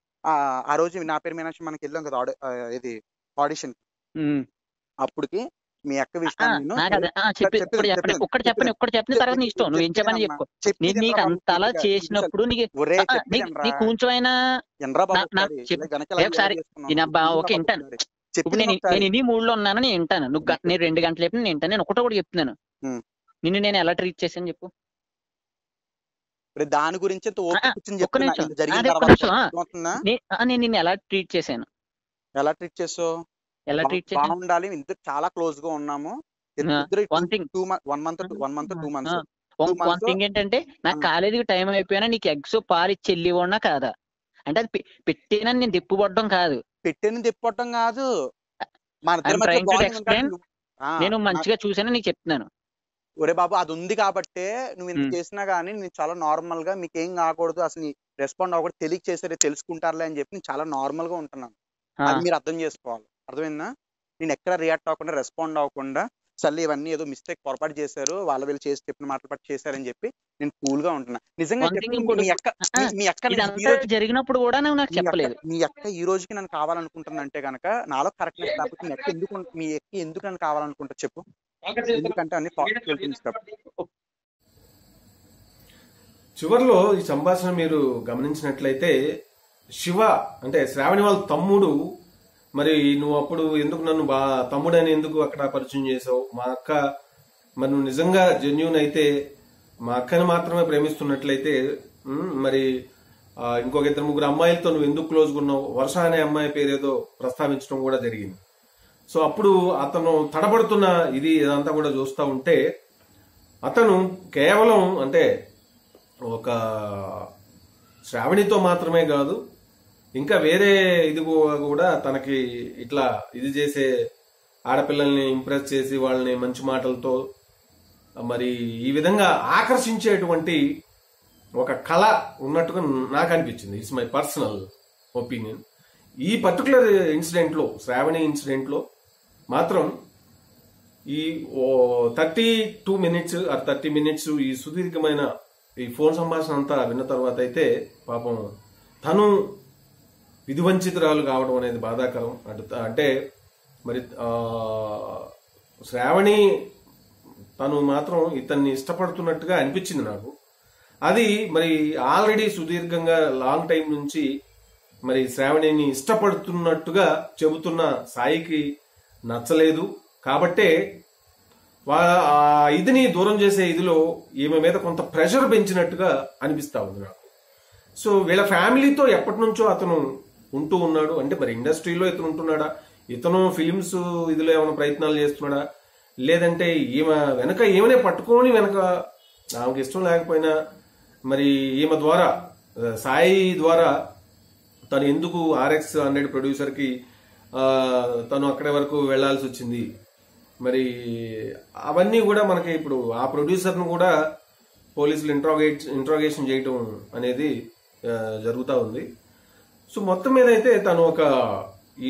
ఆ రోజు నా పేరు మీనాక్షి మనకి వెళ్ళాం కదా ఆడి- ఆ, ఇది ఆడిషన్ ఉమ్. అప్పుడుకి మీ అక్క ఆ, విషయం నేను నాకు అదే ఆ, చెప్పి చెప్పేది, ఒక్కటి చెప్పండి చెప్పేది, ఒక్కటి చెప్పండి ఒక్కటి చెప్పిన తర్వాత నీ ఇష్టం నువ్వు ఏం చెప్పని చెప్పేదమ్మా. చెప్పుకో చెప్పేది నేను నీకు వినరా బాబు అంతలా పూర్తిగా. చేసినప్పుడు నీకు ఒరే ఆ, చెప్పేది నీకు వినరా? నీ కొంచెం అయినా ఎనరా బాబు నా- నా- ఒకసారి. చెప్పు. ఇలా వెనక ఏ లైన్ ఒకసారి చేసుకున్నాం. వినబ్బా, వినరా ఓకే, బాబు వింటాను. ఒకసారి. ఇప్పుడు చెప్పేది నేను ఒకసారి. నేను ఇన్ని మూడులో ఉన్నాను నేను వింటాను నువ్వు గ- నేను రెండు గంటలు చెప్పిన నేను వింటాను నేను ఒకటో కూడా చెప్తున్నాను ఉమ్. నిన్ను నేను ఎలా ట్రీట్ చేశాను చెప్పు మరి దాని గురించి ఇంత ఓపిక ఆ, కూర్చొని ఒక్క చెప్తున్నా. నిమిషం. ఇంత జరిగిన అదే ఒక్క తర్వాత నిమిషం, ఆ. అర్థమవుతుందా? నే- ఆ, నేను నిన్ను ఎలా ట్రీట్ చేశాను ఎలా ట్రీట్ చేసావు ఎలా బా- ట్రీట్ చేశాను బాగుండాలి ఇంత చాలా క్లోజ్ గా ఉన్నాము one thing. Two month one month one month two months one Two months. Thing ఏంటంటే నాకు ఆ. కాలేజీకి టైం అయిపోయినా నీకు ఎగ్స్ పాలు ఇచ్చి వెళ్ళి ఉన్నా కాదా అంటే అది పె- పెట్టినా నేను తిప్పుపడడం కాదు పెట్టిన తిప్పటం కాదు మన ఇద్దరి I'm మధ్య trying to bonding explain. ఉంటుంది. ఆ, నేను నా- మంచిగా చూసాను నీకు చెప్తున్నాను ఒరే బాబు అది ఉంది కాబట్టే నువ్వు ఇంత ఉమ్. చేసినా గానీ నేను చాలా నార్మల్ గా మీకు ఏం కాకూడదు అసలు రెస్పాండ్ అవ్వకూడదు తెలియక చేసారే తెలుసుకుంటారులే అని చెప్పి నేను చాలా నార్మల్ గా ఉంటున్నాను ఆ, అది మీరు అర్థం చేసుకోవాలి అర్థమైందా నేను ఎక్కడ రియాక్ట్ అవ్వకుండా రెస్పాండ్ అవ్వకుండా సర్లే ఇవన్నీ ఏదో మిస్టేక్ పొరపాటు చేశారు వాళ్ళ వీళ్ళు చేసి చెప్పిన మాటలు పట్టి చేశారని చెప్పి నేను కూల్ గా ఉంటున్నా నిజంగా One thing చెప్పి ఇంకోటి- మీ అక్క ఆ, మీ- మీ అక్క నేను ఈ ఇదంతా రోజు జరిగినప్పుడు కూడా నువ్వు నాకు మీ అక్క- చెప్పలేదు మీ అక్క ఈ రోజుకి నన్ను కావాలనుకుంటుందంటే గనక నాలో కరెక్ట్నెస్ కాకపోతే మీ అక్క ఎందుకు మీ అక్క ఎందుకు నన్ను కావాలనుకుంటా చెప్పు ఎందుకంటే అన్ని పాజిటివ్ థింగ్స్ కాబట్టి చివరిలో ఈ సంభాషణ మీరు గమనించినట్లయితే శివ అంటే శ్రావణి వాళ్ళ తమ్ముడు మరి నువ్వు అప్పుడు ఎందుకు నన్ను బా తమ్ముడని ఎందుకు అక్కడ పరిచయం చేసావు మా అక్క మరి నువ్వు నిజంగా జెన్యున్ అయితే మా అక్కని మాత్రమే ప్రేమిస్తున్నట్లయితే ఉమ్, మరి ఆ, ఇంకొక ఇద్దరు ముగ్గురు అమ్మాయిలతో నువ్వు ఎందుకు క్లోజ్గా ఉన్నావు వర్ష అనే అమ్మాయి పేరేదో ప్రస్తావించడం కూడా జరిగింది సో అప్పుడు అతను తడబడుతున్న ఇది ఇదంతా కూడా చూస్తూ ఉంటే అతను కేవలం అంటే ఒక శ్రావణితో మాత్రమే కాదు ఇంకా వేరే ఇది కూ- కూడా తనకి ఇట్లా ఇది చేసే ఆడపిల్లల్ని ఇంప్రెస్ చేసి వాళ్ళని మంచి మాటలతో మరి ఈ విధంగా ఆకర్షించేటువంటి ఒక కళ ఉన్నట్టుగా నాకు అనిపించింది ఇట్స్ మై పర్సనల్ ఒపీనియన్ ఈ పర్టికులర్ ఇన్సిడెంట్ లో శ్రావణి ఇన్సిడెంట్ లో మాత్రం ఈ thirty two minutes or thirty minutes ఈ సుదీర్ఘమైన ఈ ఫోన్ సంభాషణ అంతా విన్న తర్వాత అయితే పాపం తను విధివంచితురాలు కావడం అనేది బాధాకరం అటు- అంటే మరి ఆ, శ్రావణి తను మాత్రం ఇతన్ని ఇష్టపడుతున్నట్టుగా అనిపించింది నాకు అది మరి ఆల్రెడీ సుదీర్ఘంగా లాంగ్ టైం నుంచి మరి శ్రావణిని ఇష్టపడుతున్నట్టుగా చెబుతున్న సాయికి నచ్చలేదు కాబట్టే వా- ఆ ఇదిని దూరం చేసే ఇదిలో ఈమె మీద కొంత ప్రెషర్ పెంచినట్టుగా అనిపిస్తా ఉంది నాకు సో వీళ్ళ ఫ్యామిలీతో ఎప్పటి నుంచో అతను ఉంటూ ఉన్నాడు అంటే మరి ఇండస్ట్రీలో ఇతను ఉంటున్నాడా ఇతను ఫిలిమ్స్ ఇదిలో ఏమైనా ప్రయత్నాలు చేస్తున్నాడా లేదంటే ఈమె వెనక ఈమెనే పట్టుకొని వెనక ఆమెకి ఇష్టం లేకపోయినా మరి ఈమె ద్వారా ఆ, సాయి ద్వారా తను ఎందుకు ఆర్ఎక్స్ హండ్రెడ్ ప్రొడ్యూసర్ కి ఆ, తను అక్కడి వరకు వెళ్లాల్సి వచ్చింది మరి అవన్నీ కూడా మనకి ఇప్పుడు ఆ ప్రొడ్యూసర్ ను కూడా పోలీసులు ఇంట్రాగేట్ ఇంట్రాగేషన్ చేయటం అనేది ఆ, జరుగుతా ఉంది సో మొత్తం మీద అయితే తను ఒక ఈ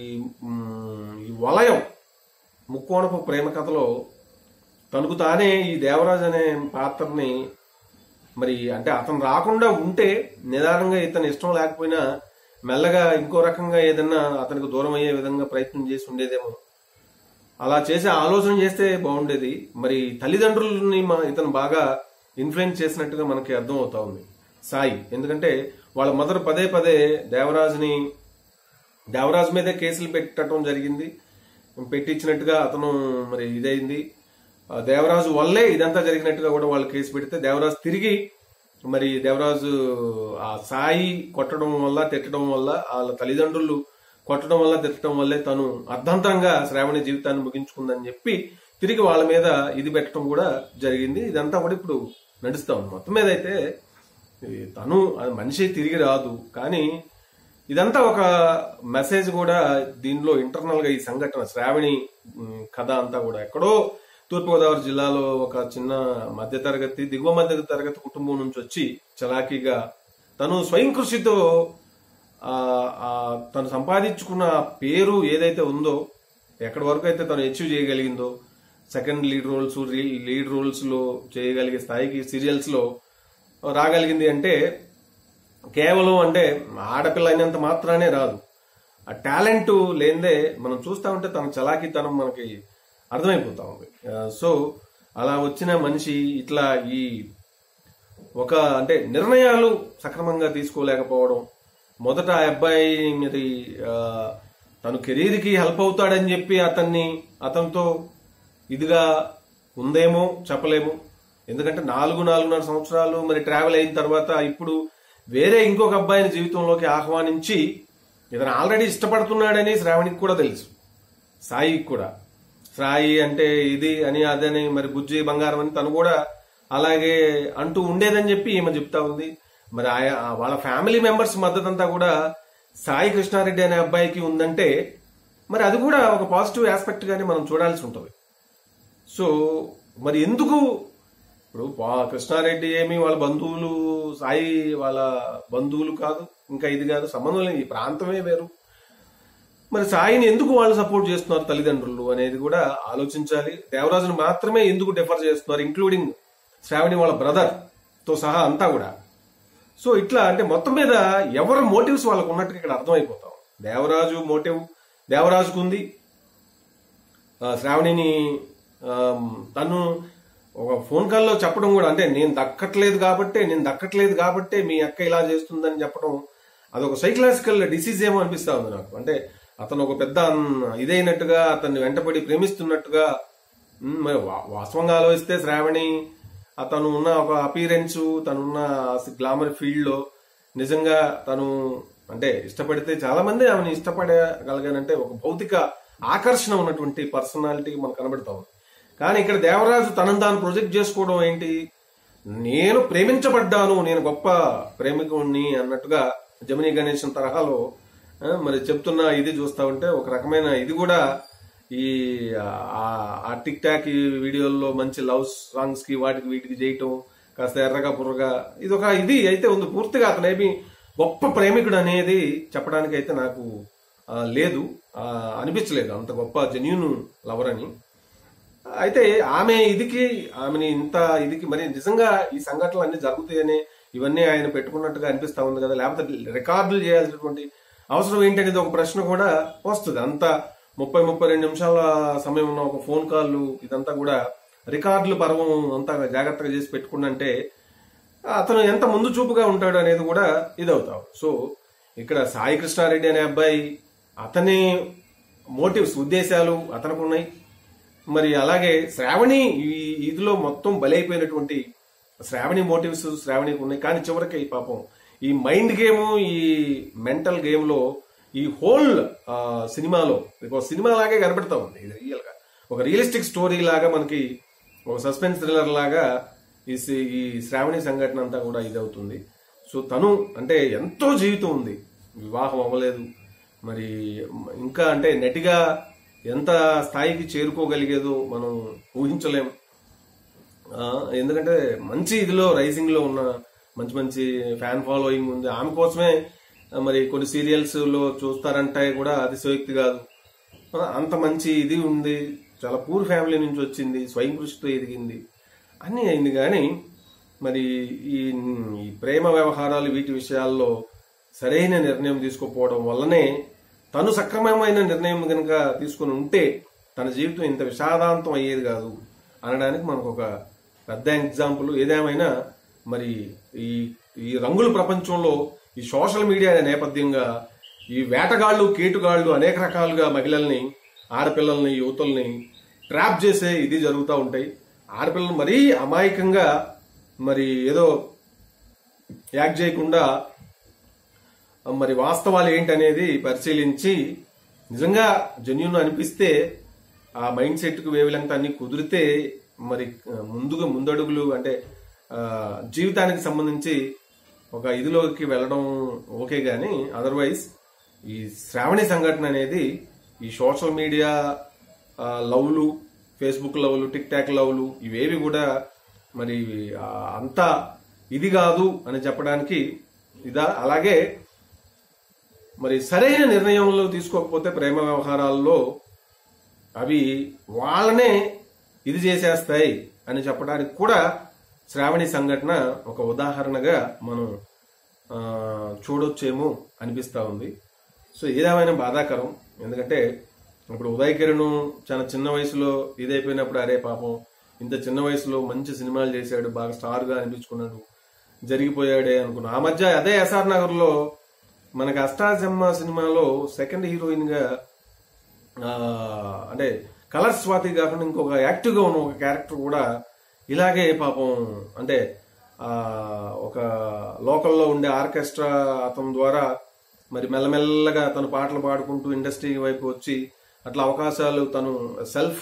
మ్, ఈ వలయం ముక్కోణపు ప్రేమ కథలో తనకు తానే ఈ దేవరాజ్ అనే పాత్రని మరి అంటే అతను రాకుండా ఉంటే నిదానంగా ఇతను ఇష్టం లేకపోయినా మెల్లగా ఇంకో రకంగా ఏదన్నా అతనికి దూరం అయ్యే విధంగా ప్రయత్నం చేసి ఉండేదేమో అలా చేసే ఆలోచన చేస్తే బాగుండేది మరి తల్లిదండ్రులని మా ఇతను బాగా ఇన్ఫ్లుయెన్స్ చేసినట్టుగా మనకి అర్థం అవుతా ఉంది సాయి ఎందుకంటే వాళ్ళ మదర్ పదే పదే దేవరాజుని దేవరాజు మీదే కేసులు పెట్టడం జరిగింది పెట్టించినట్టుగా అతను మరి ఇదైంది ఆ దేవరాజు వల్లే ఇదంతా జరిగినట్టుగా కూడా వాళ్ళు కేసు పెడితే దేవరాజు తిరిగి మరి దేవరాజు ఆ సాయి కొట్టడం వల్ల తిట్టడం వల్ల వాళ్ళ తల్లిదండ్రులు కొట్టడం వల్ల తిట్టడం వల్లే తను అర్ధంతరంగా శ్రావణి జీవితాన్ని ముగించుకుందని చెప్పి తిరిగి వాళ్ళ మీద ఇది పెట్టడం కూడా జరిగింది ఇదంతా కూడా ఇప్పుడు నడుస్తా ఉంది మొత్తం మీద అయితే ఈ తను అది మనిషి తిరిగి రాదు కానీ ఇదంతా ఒక మెసేజ్ కూడా దీనిలో ఇంటర్నల్ గా ఈ సంఘటన శ్రావణి ఉమ్, కథ అంతా కూడా ఎక్కడో తూర్పుగోదావరి జిల్లాలో ఒక చిన్న మధ్యతరగతి దిగువ మధ్య తరగతి కుటుంబం నుంచి వచ్చి చలాకీగా తను స్వయం కృషితో ఆ, ఆ, తను సంపాదించుకున్న పేరు ఏదైతే ఉందో ఎక్కడి వరకు అయితే తను అచీవ్ చేయగలిగిందో second lead roles lead roles లో చేయగలిగే స్థాయికి సీరియల్స్ లో రాగలిగింది అంటే కేవలం అంటే ఆడపిల్ల అయినంత మాత్రానే రాదు ఆ టాలెంట్ లేనిదే మనం చూస్తా ఉంటే తన చలాకీతనం మనకి అర్థమైపోతా ఉంది ఆ, సో అలా వచ్చిన మనిషి ఇట్లా ఈ ఒక అంటే నిర్ణయాలు సక్రమంగా తీసుకోలేకపోవడం మొదట ఆ అబ్బాయి మరి ఆ, తను కెరీర్ కి హెల్ప్ అవుతాడని చెప్పి అతన్ని అతనితో ఇదిగా ఉందేమో చెప్పలేము ఎందుకంటే నాలుగు నాలుగున్నర సంవత్సరాలు మరి ట్రావెల్ అయిన తర్వాత ఇప్పుడు వేరే ఇంకొక అబ్బాయిని జీవితంలోకి ఆహ్వానించి ఇతను ఆల్రెడీ ఇష్టపడుతున్నాడని శ్రావణికి కూడా తెలుసు సాయికి కూడా సాయి అంటే ఇది అని అదని మరి బుజ్జి బంగారం అని తను కూడా అలాగే అంటూ ఉండేదని చెప్పి ఈమె చెప్తా ఉంది మరి ఆయ- ఆ వాళ్ళ ఫ్యామిలీ మెంబర్స్ మద్దతు అంతా కూడా సాయి కృష్ణారెడ్డి అనే అబ్బాయికి ఉందంటే మరి అది కూడా ఒక పాజిటివ్ ఆస్పెక్ట్ గానే మనం చూడాల్సి ఉంటుంది సో మరి ఎందుకు ఇప్పుడు పా- కృష్ణారెడ్డి ఏమి వాళ్ళ బంధువులు సాయి వాళ్ళ బంధువులు కాదు ఇంకా ఇది కాదు సంబంధం లేదు ఈ ప్రాంతమే వేరు మరి సాయిని ఎందుకు వాళ్ళు సపోర్ట్ చేస్తున్నారు తల్లిదండ్రులు అనేది కూడా ఆలోచించాలి దేవరాజును మాత్రమే ఎందుకు డిఫర్ చేస్తున్నారు ఇంక్లూడింగ్ శ్రావణి వాళ్ళ బ్రదర్ తో సహా అంతా కూడా సో ఇట్లా అంటే మొత్తం మీద ఎవరి మోటివ్స్ వాళ్ళకు ఉన్నట్టుగా ఇక్కడ అర్థమైపోతాం దేవరాజు మోటివ్ దేవరాజుకు ఉంది ఆ, శ్రావణిని ఆమ్, తను ఒక ఫోన్ కాల్లో చెప్పడం కూడా అంటే నేను దక్కట్లేదు కాబట్టే నేను దక్కట్లేదు కాబట్టే మీ అక్క ఇలా చేస్తుందని చెప్పడం అదొక సైకలాజికల్ డిసీజ్ ఏమో అనిపిస్తా ఉంది నాకు అంటే అతను ఒక పెద్ద అన్- ఇదైనట్టుగా అతన్ని వెంటపడి ప్రేమిస్తున్నట్టుగా ఉమ్, మరి వా- వాస్తవంగా ఆలోచిస్తే శ్రావణి అతను ఉన్న ఒక అపీరెన్స్ తనున్న గ్లామర్ ఫీల్డ్ లో నిజంగా తను అంటే ఇష్టపడితే చాలా మంది ఆమెను ఇష్టపడగలిగానంటే ఒక భౌతిక ఆకర్షణ ఉన్నటువంటి పర్సనాలిటీ మనకు కనబడతా ఉంది కానీ ఇక్కడ దేవరాజు తనను తాను ప్రొజెక్ట్ చేసుకోవడం ఏంటి నేను ప్రేమించబడ్డాను నేను గొప్ప ప్రేమికుణ్ణి అన్నట్టుగా జమినీ గణేశన్ తరహాలో ఆ, మరి చెప్తున్న ఇది చూస్తా ఉంటే ఒక రకమైన ఇది కూడా ఈ ఆ- ఆ టిక్ టాక్ ఈ వీడియోల్లో మంచి లవ్ సాంగ్స్ కి వాటికి వీటికి చేయటం కాస్త ఎర్రగా బుర్రగా ఇది ఒక ఇది అయితే ఉంది పూర్తిగా అతనేమి గొప్ప ప్రేమికుడు అనేది చెప్పడానికి అయితే నాకు ఆ, లేదు ఆ, అనిపించలేదు అంత గొప్ప జెన్యున్ లవర్ అని అయితే ఆమె ఇదికి ఆమెని ఇంత ఇదికి మరి నిజంగా ఈ సంఘటనలు అన్ని జరుగుతాయని ఇవన్నీ ఆయన పెట్టుకున్నట్టుగా అనిపిస్తా ఉంది కదా లేకపోతే రికార్డులు చేయాల్సినటువంటి అవసరం ఏంటనేది ఒక ప్రశ్న కూడా వస్తుంది అంత ముప్పై ముప్పై రెండు నిమిషాల సమయం ఉన్న ఒక ఫోన్ కాల్ ఇదంతా కూడా రికార్డులు పర్వం అంతా జాగ్రత్తగా చేసి పెట్టుకున్నంటే అతను ఎంత ముందు చూపుగా ఉంటాడు అనేది కూడా ఇదవుతావు సో ఇక్కడ సాయి కృష్ణారెడ్డి అనే అబ్బాయి అతని మోటివ్స్ ఉద్దేశాలు అతనికి ఉన్నాయి మరి అలాగే శ్రావణి ఈ ఇదిలో మొత్తం బలైపోయినటువంటి శ్రావణి మోటివ్స్ శ్రావణికి ఉన్నాయి కానీ చివరికి పాపం ఈ మైండ్ గేమ్ ఈ మెంటల్ గేమ్ లో ఈ హోల్ సినిమాలో ఒక సినిమా లాగే కనబడతా ఉంది ఇది రియల్ గా ఒక రియలిస్టిక్ స్టోరీ లాగా మనకి ఒక సస్పెన్స్ థ్రిల్లర్ లాగా ఈ సి- ఈ శ్రావణి సంఘటన అంతా కూడా ఇదవుతుంది సో తను అంటే ఎంతో జీవితం ఉంది వివాహం అవ్వలేదు మరి ఇంకా అంటే నటిగా ఎంత స్థాయికి చేరుకోగలిగేదో మనం ఊహించలేం ఆ, ఎందుకంటే మంచి ఇదిలో రైజింగ్ లో ఉన్న మంచి మంచి ఫ్యాన్ ఫాలోయింగ్ ఉంది ఆమె కోసమే ఆ, మరి కొన్ని సీరియల్స్ లో చూస్తారంటే కూడా అతిశయోక్తి కాదు ఆ, అంత మంచి ఇది ఉంది చాలా పూర్ ఫ్యామిలీ నుంచి వచ్చింది స్వయం కృషితో ఎదిగింది అన్నీ అయింది కానీ మరి ఈ ఈ ప్రేమ వ్యవహారాలు వీటి విషయాల్లో సరైన నిర్ణయం తీసుకోకపోవడం వల్లనే తను సక్రమమైన నిర్ణయం కనుక తీసుకుని ఉంటే తన జీవితం ఇంత విషాదాంతం అయ్యేది కాదు అనడానికి మనకు ఒక పెద్ద ఎగ్జాంపుల్ ఏదేమైనా మరి ఈ ఈ రంగుల ప్రపంచంలో ఈ సోషల్ మీడియా అనే నేపథ్యంగా ఈ వేటగాళ్ళు కేటుగాళ్ళు అనేక రకాలుగా మహిళల్ని ఆడపిల్లల్ని యువతుల్ని ట్రాప్ చేసే ఇది జరుగుతూ ఉంటాయి ఆడపిల్లలు మరీ అమాయకంగా మరి ఏదో యాక్ట్ చేయకుండా మరి వాస్తవాలు ఏంటనేది పరిశీలించి నిజంగా జెన్యున్ అనిపిస్తే ఆ మైండ్ సెట్ కు వేవ్ అన్ని కుదిరితే మరి ఆ, ముందుగా ముందడుగులు అంటే ఆ, జీవితానికి సంబంధించి ఒక ఇదిలోకి వెళ్ళడం ఓకే గాని అదర్వైజ్ ఈ శ్రావణి సంఘటన అనేది ఈ సోషల్ మీడియా ఆ, లవ్లు ఫేస్బుక్ లవ్లు టిక్ టాక్ లవ్లు ఇవేవి కూడా మరి ఆ, అంత ఇది కాదు అని చెప్పడానికి ఇదా అలాగే మరి సరైన నిర్ణయంలో తీసుకోకపోతే ప్రేమ వ్యవహారాల్లో అవి వాళ్ళనే ఇది చేసేస్తాయి అని చెప్పడానికి కూడా శ్రావణి సంఘటన ఒక ఉదాహరణగా మనం ఆ, చూడొచ్చేమో అనిపిస్తా ఉంది సో ఏదేమైనా బాధాకరం ఎందుకంటే ఇప్పుడు ఉదయ్ కిరణ్ చాలా చిన్న వయసులో ఇదైపోయినప్పుడు అరే పాపం ఇంత చిన్న వయసులో మంచి సినిమాలు చేశాడు బాగా స్టార్ గా అనిపించుకున్నాడు జరిగిపోయాడే అనుకున్నా ఆ మధ్య అదే ఎస్ఆర్ నగర్ లో మనకి అష్టాజమ్మ సినిమాలో సెకండ్ హీరోయిన్ గా ఆ, అంటే కలర్ స్వాతి కాకుండా ఇంకొక యాక్టివ్ గా ఉన్న ఒక క్యారెక్టర్ కూడా ఇలాగే పాపం అంటే ఆ ఒక లోకల్లో ఉండే ఆర్కెస్ట్రా అతని ద్వారా మరి మెల్లమెల్లగా తను పాటలు పాడుకుంటూ ఇండస్ట్రీ వైపు వచ్చి అట్లా అవకాశాలు తను సెల్ఫ్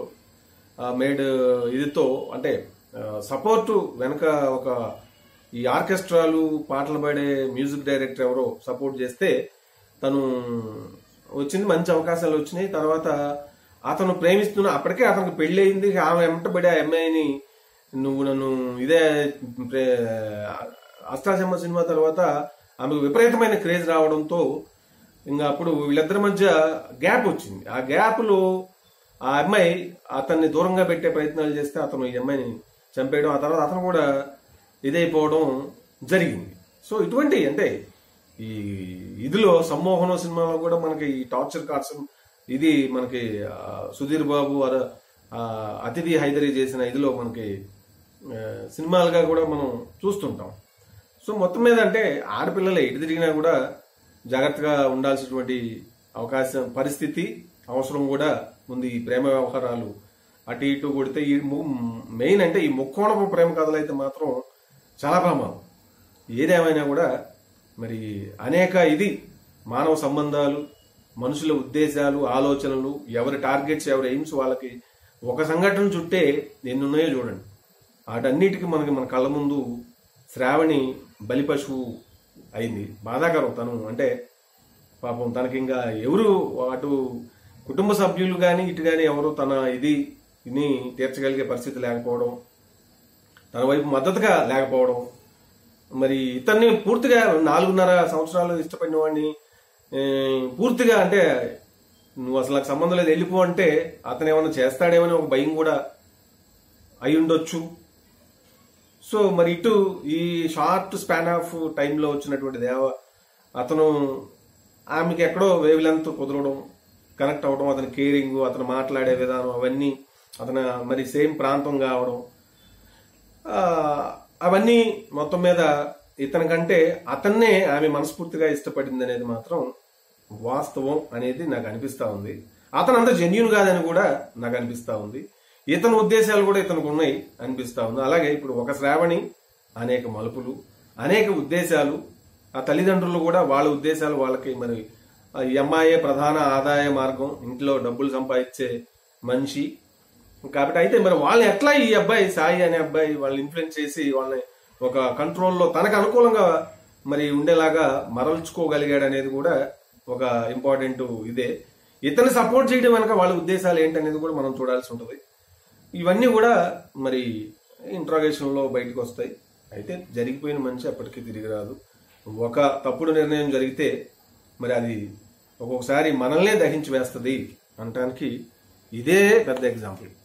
మేడ్ ఇదితో అంటే సపోర్ట్ వెనక ఒక ఈ ఆర్కెస్ట్రాలు పాటలు పాడే మ్యూజిక్ డైరెక్టర్ ఎవరో సపోర్ట్ చేస్తే తను వచ్చింది మంచి అవకాశాలు వచ్చినాయి తర్వాత అతను ప్రేమిస్తున్న అప్పటికే అతనికి పెళ్లి అయింది ఆమె వెంటబడి ఆ అమ్మాయిని నువ్వు నన్ను ఇదే ప్రే- అష్టాచమ్మ సినిమా తర్వాత ఆమెకు విపరీతమైన క్రేజ్ రావడంతో ఇంకా అప్పుడు వీళ్ళిద్దరి మధ్య గ్యాప్ వచ్చింది ఆ గ్యాప్ లో ఆ అమ్మాయి అతన్ని దూరంగా పెట్టే ప్రయత్నాలు చేస్తే అతను ఈ అమ్మాయిని చంపేయడం ఆ తర్వాత అతను కూడా ఇదైపోవడం జరిగింది సో ఇటువంటి అంటే ఈ ఇదిలో సమ్మోహనం సినిమాలో కూడా మనకి ఈ టార్చర్ కార్డ్స్ ఇది మనకి ఆ, సుధీర్ బాబు అర- ఆ, అతిథి హైదరి చేసిన ఇదిలో మనకి ఆ, సినిమాలుగా కూడా మనం చూస్తుంటాం సో మొత్తం మీద అంటే ఆడపిల్లలు ఎటు తిరిగినా కూడా జాగ్రత్తగా ఉండాల్సినటువంటి అవకాశం పరిస్థితి అవసరం కూడా ఉంది ఈ ప్రేమ వ్యవహారాలు అటు ఇటు కొడితే ఈ ము- మెయిన్ అంటే ఈ ముక్కోణపు ప్రేమ కథలు అయితే మాత్రం చాలా ప్రమాదం ఏదేమైనా కూడా మరి అనేక ఇది మానవ సంబంధాలు మనుషుల ఉద్దేశాలు ఆలోచనలు ఎవరి టార్గెట్స్ ఎవరి ఎయిమ్స్ వాళ్ళకి ఒక సంఘటన చుట్టే ఎన్ని ఉన్నాయో చూడండి వాటన్నిటికీ మనకి మన కళ్ళ ముందు శ్రావణి బలి పశువు అయింది బాధాకరం తను అంటే పాపం తనకి ఇంకా ఎవరు అటు కుటుంబ సభ్యులు కానీ ఇటు కానీ ఎవరు తన ఇది ని తీర్చగలిగే పరిస్థితి లేకపోవడం తన వైపు మద్దతుగా లేకపోవడం మరి ఇతన్ని పూర్తిగా నాలుగున్నర సంవత్సరాలు ఇష్టపడిన వాడిని ఏ, పూర్తిగా అంటే నువ్వు అసలు నాకు సంబంధం లేదు వెళ్ళిపో అంటే అతను ఏమైనా చేస్తాడేమని ఒక భయం కూడా అయి ఉండొచ్చు సో మరి ఇటు ఈ షార్ట్ స్పాన్ ఆఫ్ టైంలో వచ్చినటువంటి దేవ అతను ఆమెకి ఎక్కడో వేవ్ లెంత్ కుదరడం కనెక్ట్ అవడం అతని కేరింగ్ అతను మాట్లాడే విధానం అవన్నీ అతను మరి సేమ్ ప్రాంతం కావడం ఆ, అవన్నీ మొత్తం మీద ఇతనికంటే అతన్నే ఆమె మనస్ఫూర్తిగా ఇష్టపడింది అనేది మాత్రం వాస్తవం అనేది నాకు అనిపిస్తా ఉంది అతను అంత జెన్యున్ కాదని కూడా నాకు అనిపిస్తా ఉంది ఇతని ఉద్దేశాలు కూడా ఇతనికి ఉన్నాయి అనిపిస్తా ఉంది అలాగే ఇప్పుడు ఒక శ్రావణి అనేక మలుపులు అనేక ఉద్దేశాలు ఆ తల్లిదండ్రులు కూడా వాళ్ళ ఉద్దేశాలు వాళ్ళకి మరి ఆ ఈ అమ్మాయే ప్రధాన ఆదాయ మార్గం ఇంట్లో డబ్బులు సంపాదించే మనిషి కాబట్టి అయితే మరి వాళ్ళని ఎట్లా ఈ అబ్బాయి సాయి అనే అబ్బాయి వాళ్ళని ఇన్ఫ్లుయెన్స్ చేసి వాళ్ళని ఒక కంట్రోల్లో తనకు అనుకూలంగా మరి ఉండేలాగా మరల్చుకోగలిగాడు అనేది కూడా ఒక ఇంపార్టెంట్ ఇదే ఇతన్ని సపోర్ట్ చేయడం వెనక వాళ్ళ ఉద్దేశాలు ఏంటనేది కూడా మనం చూడాల్సి ఉంటుంది ఇవన్నీ కూడా మరి ఇంట్రాగేషన్ లో బయటకు వస్తాయి అయితే జరిగిపోయిన మనిషి అప్పటికి తిరిగి రాదు ఒక తప్పుడు నిర్ణయం జరిగితే మరి అది ఒక్కొక్కసారి మనల్నే దహించి వేస్తుంది అనటానికి ఇదే పెద్ద ఎగ్జాంపుల్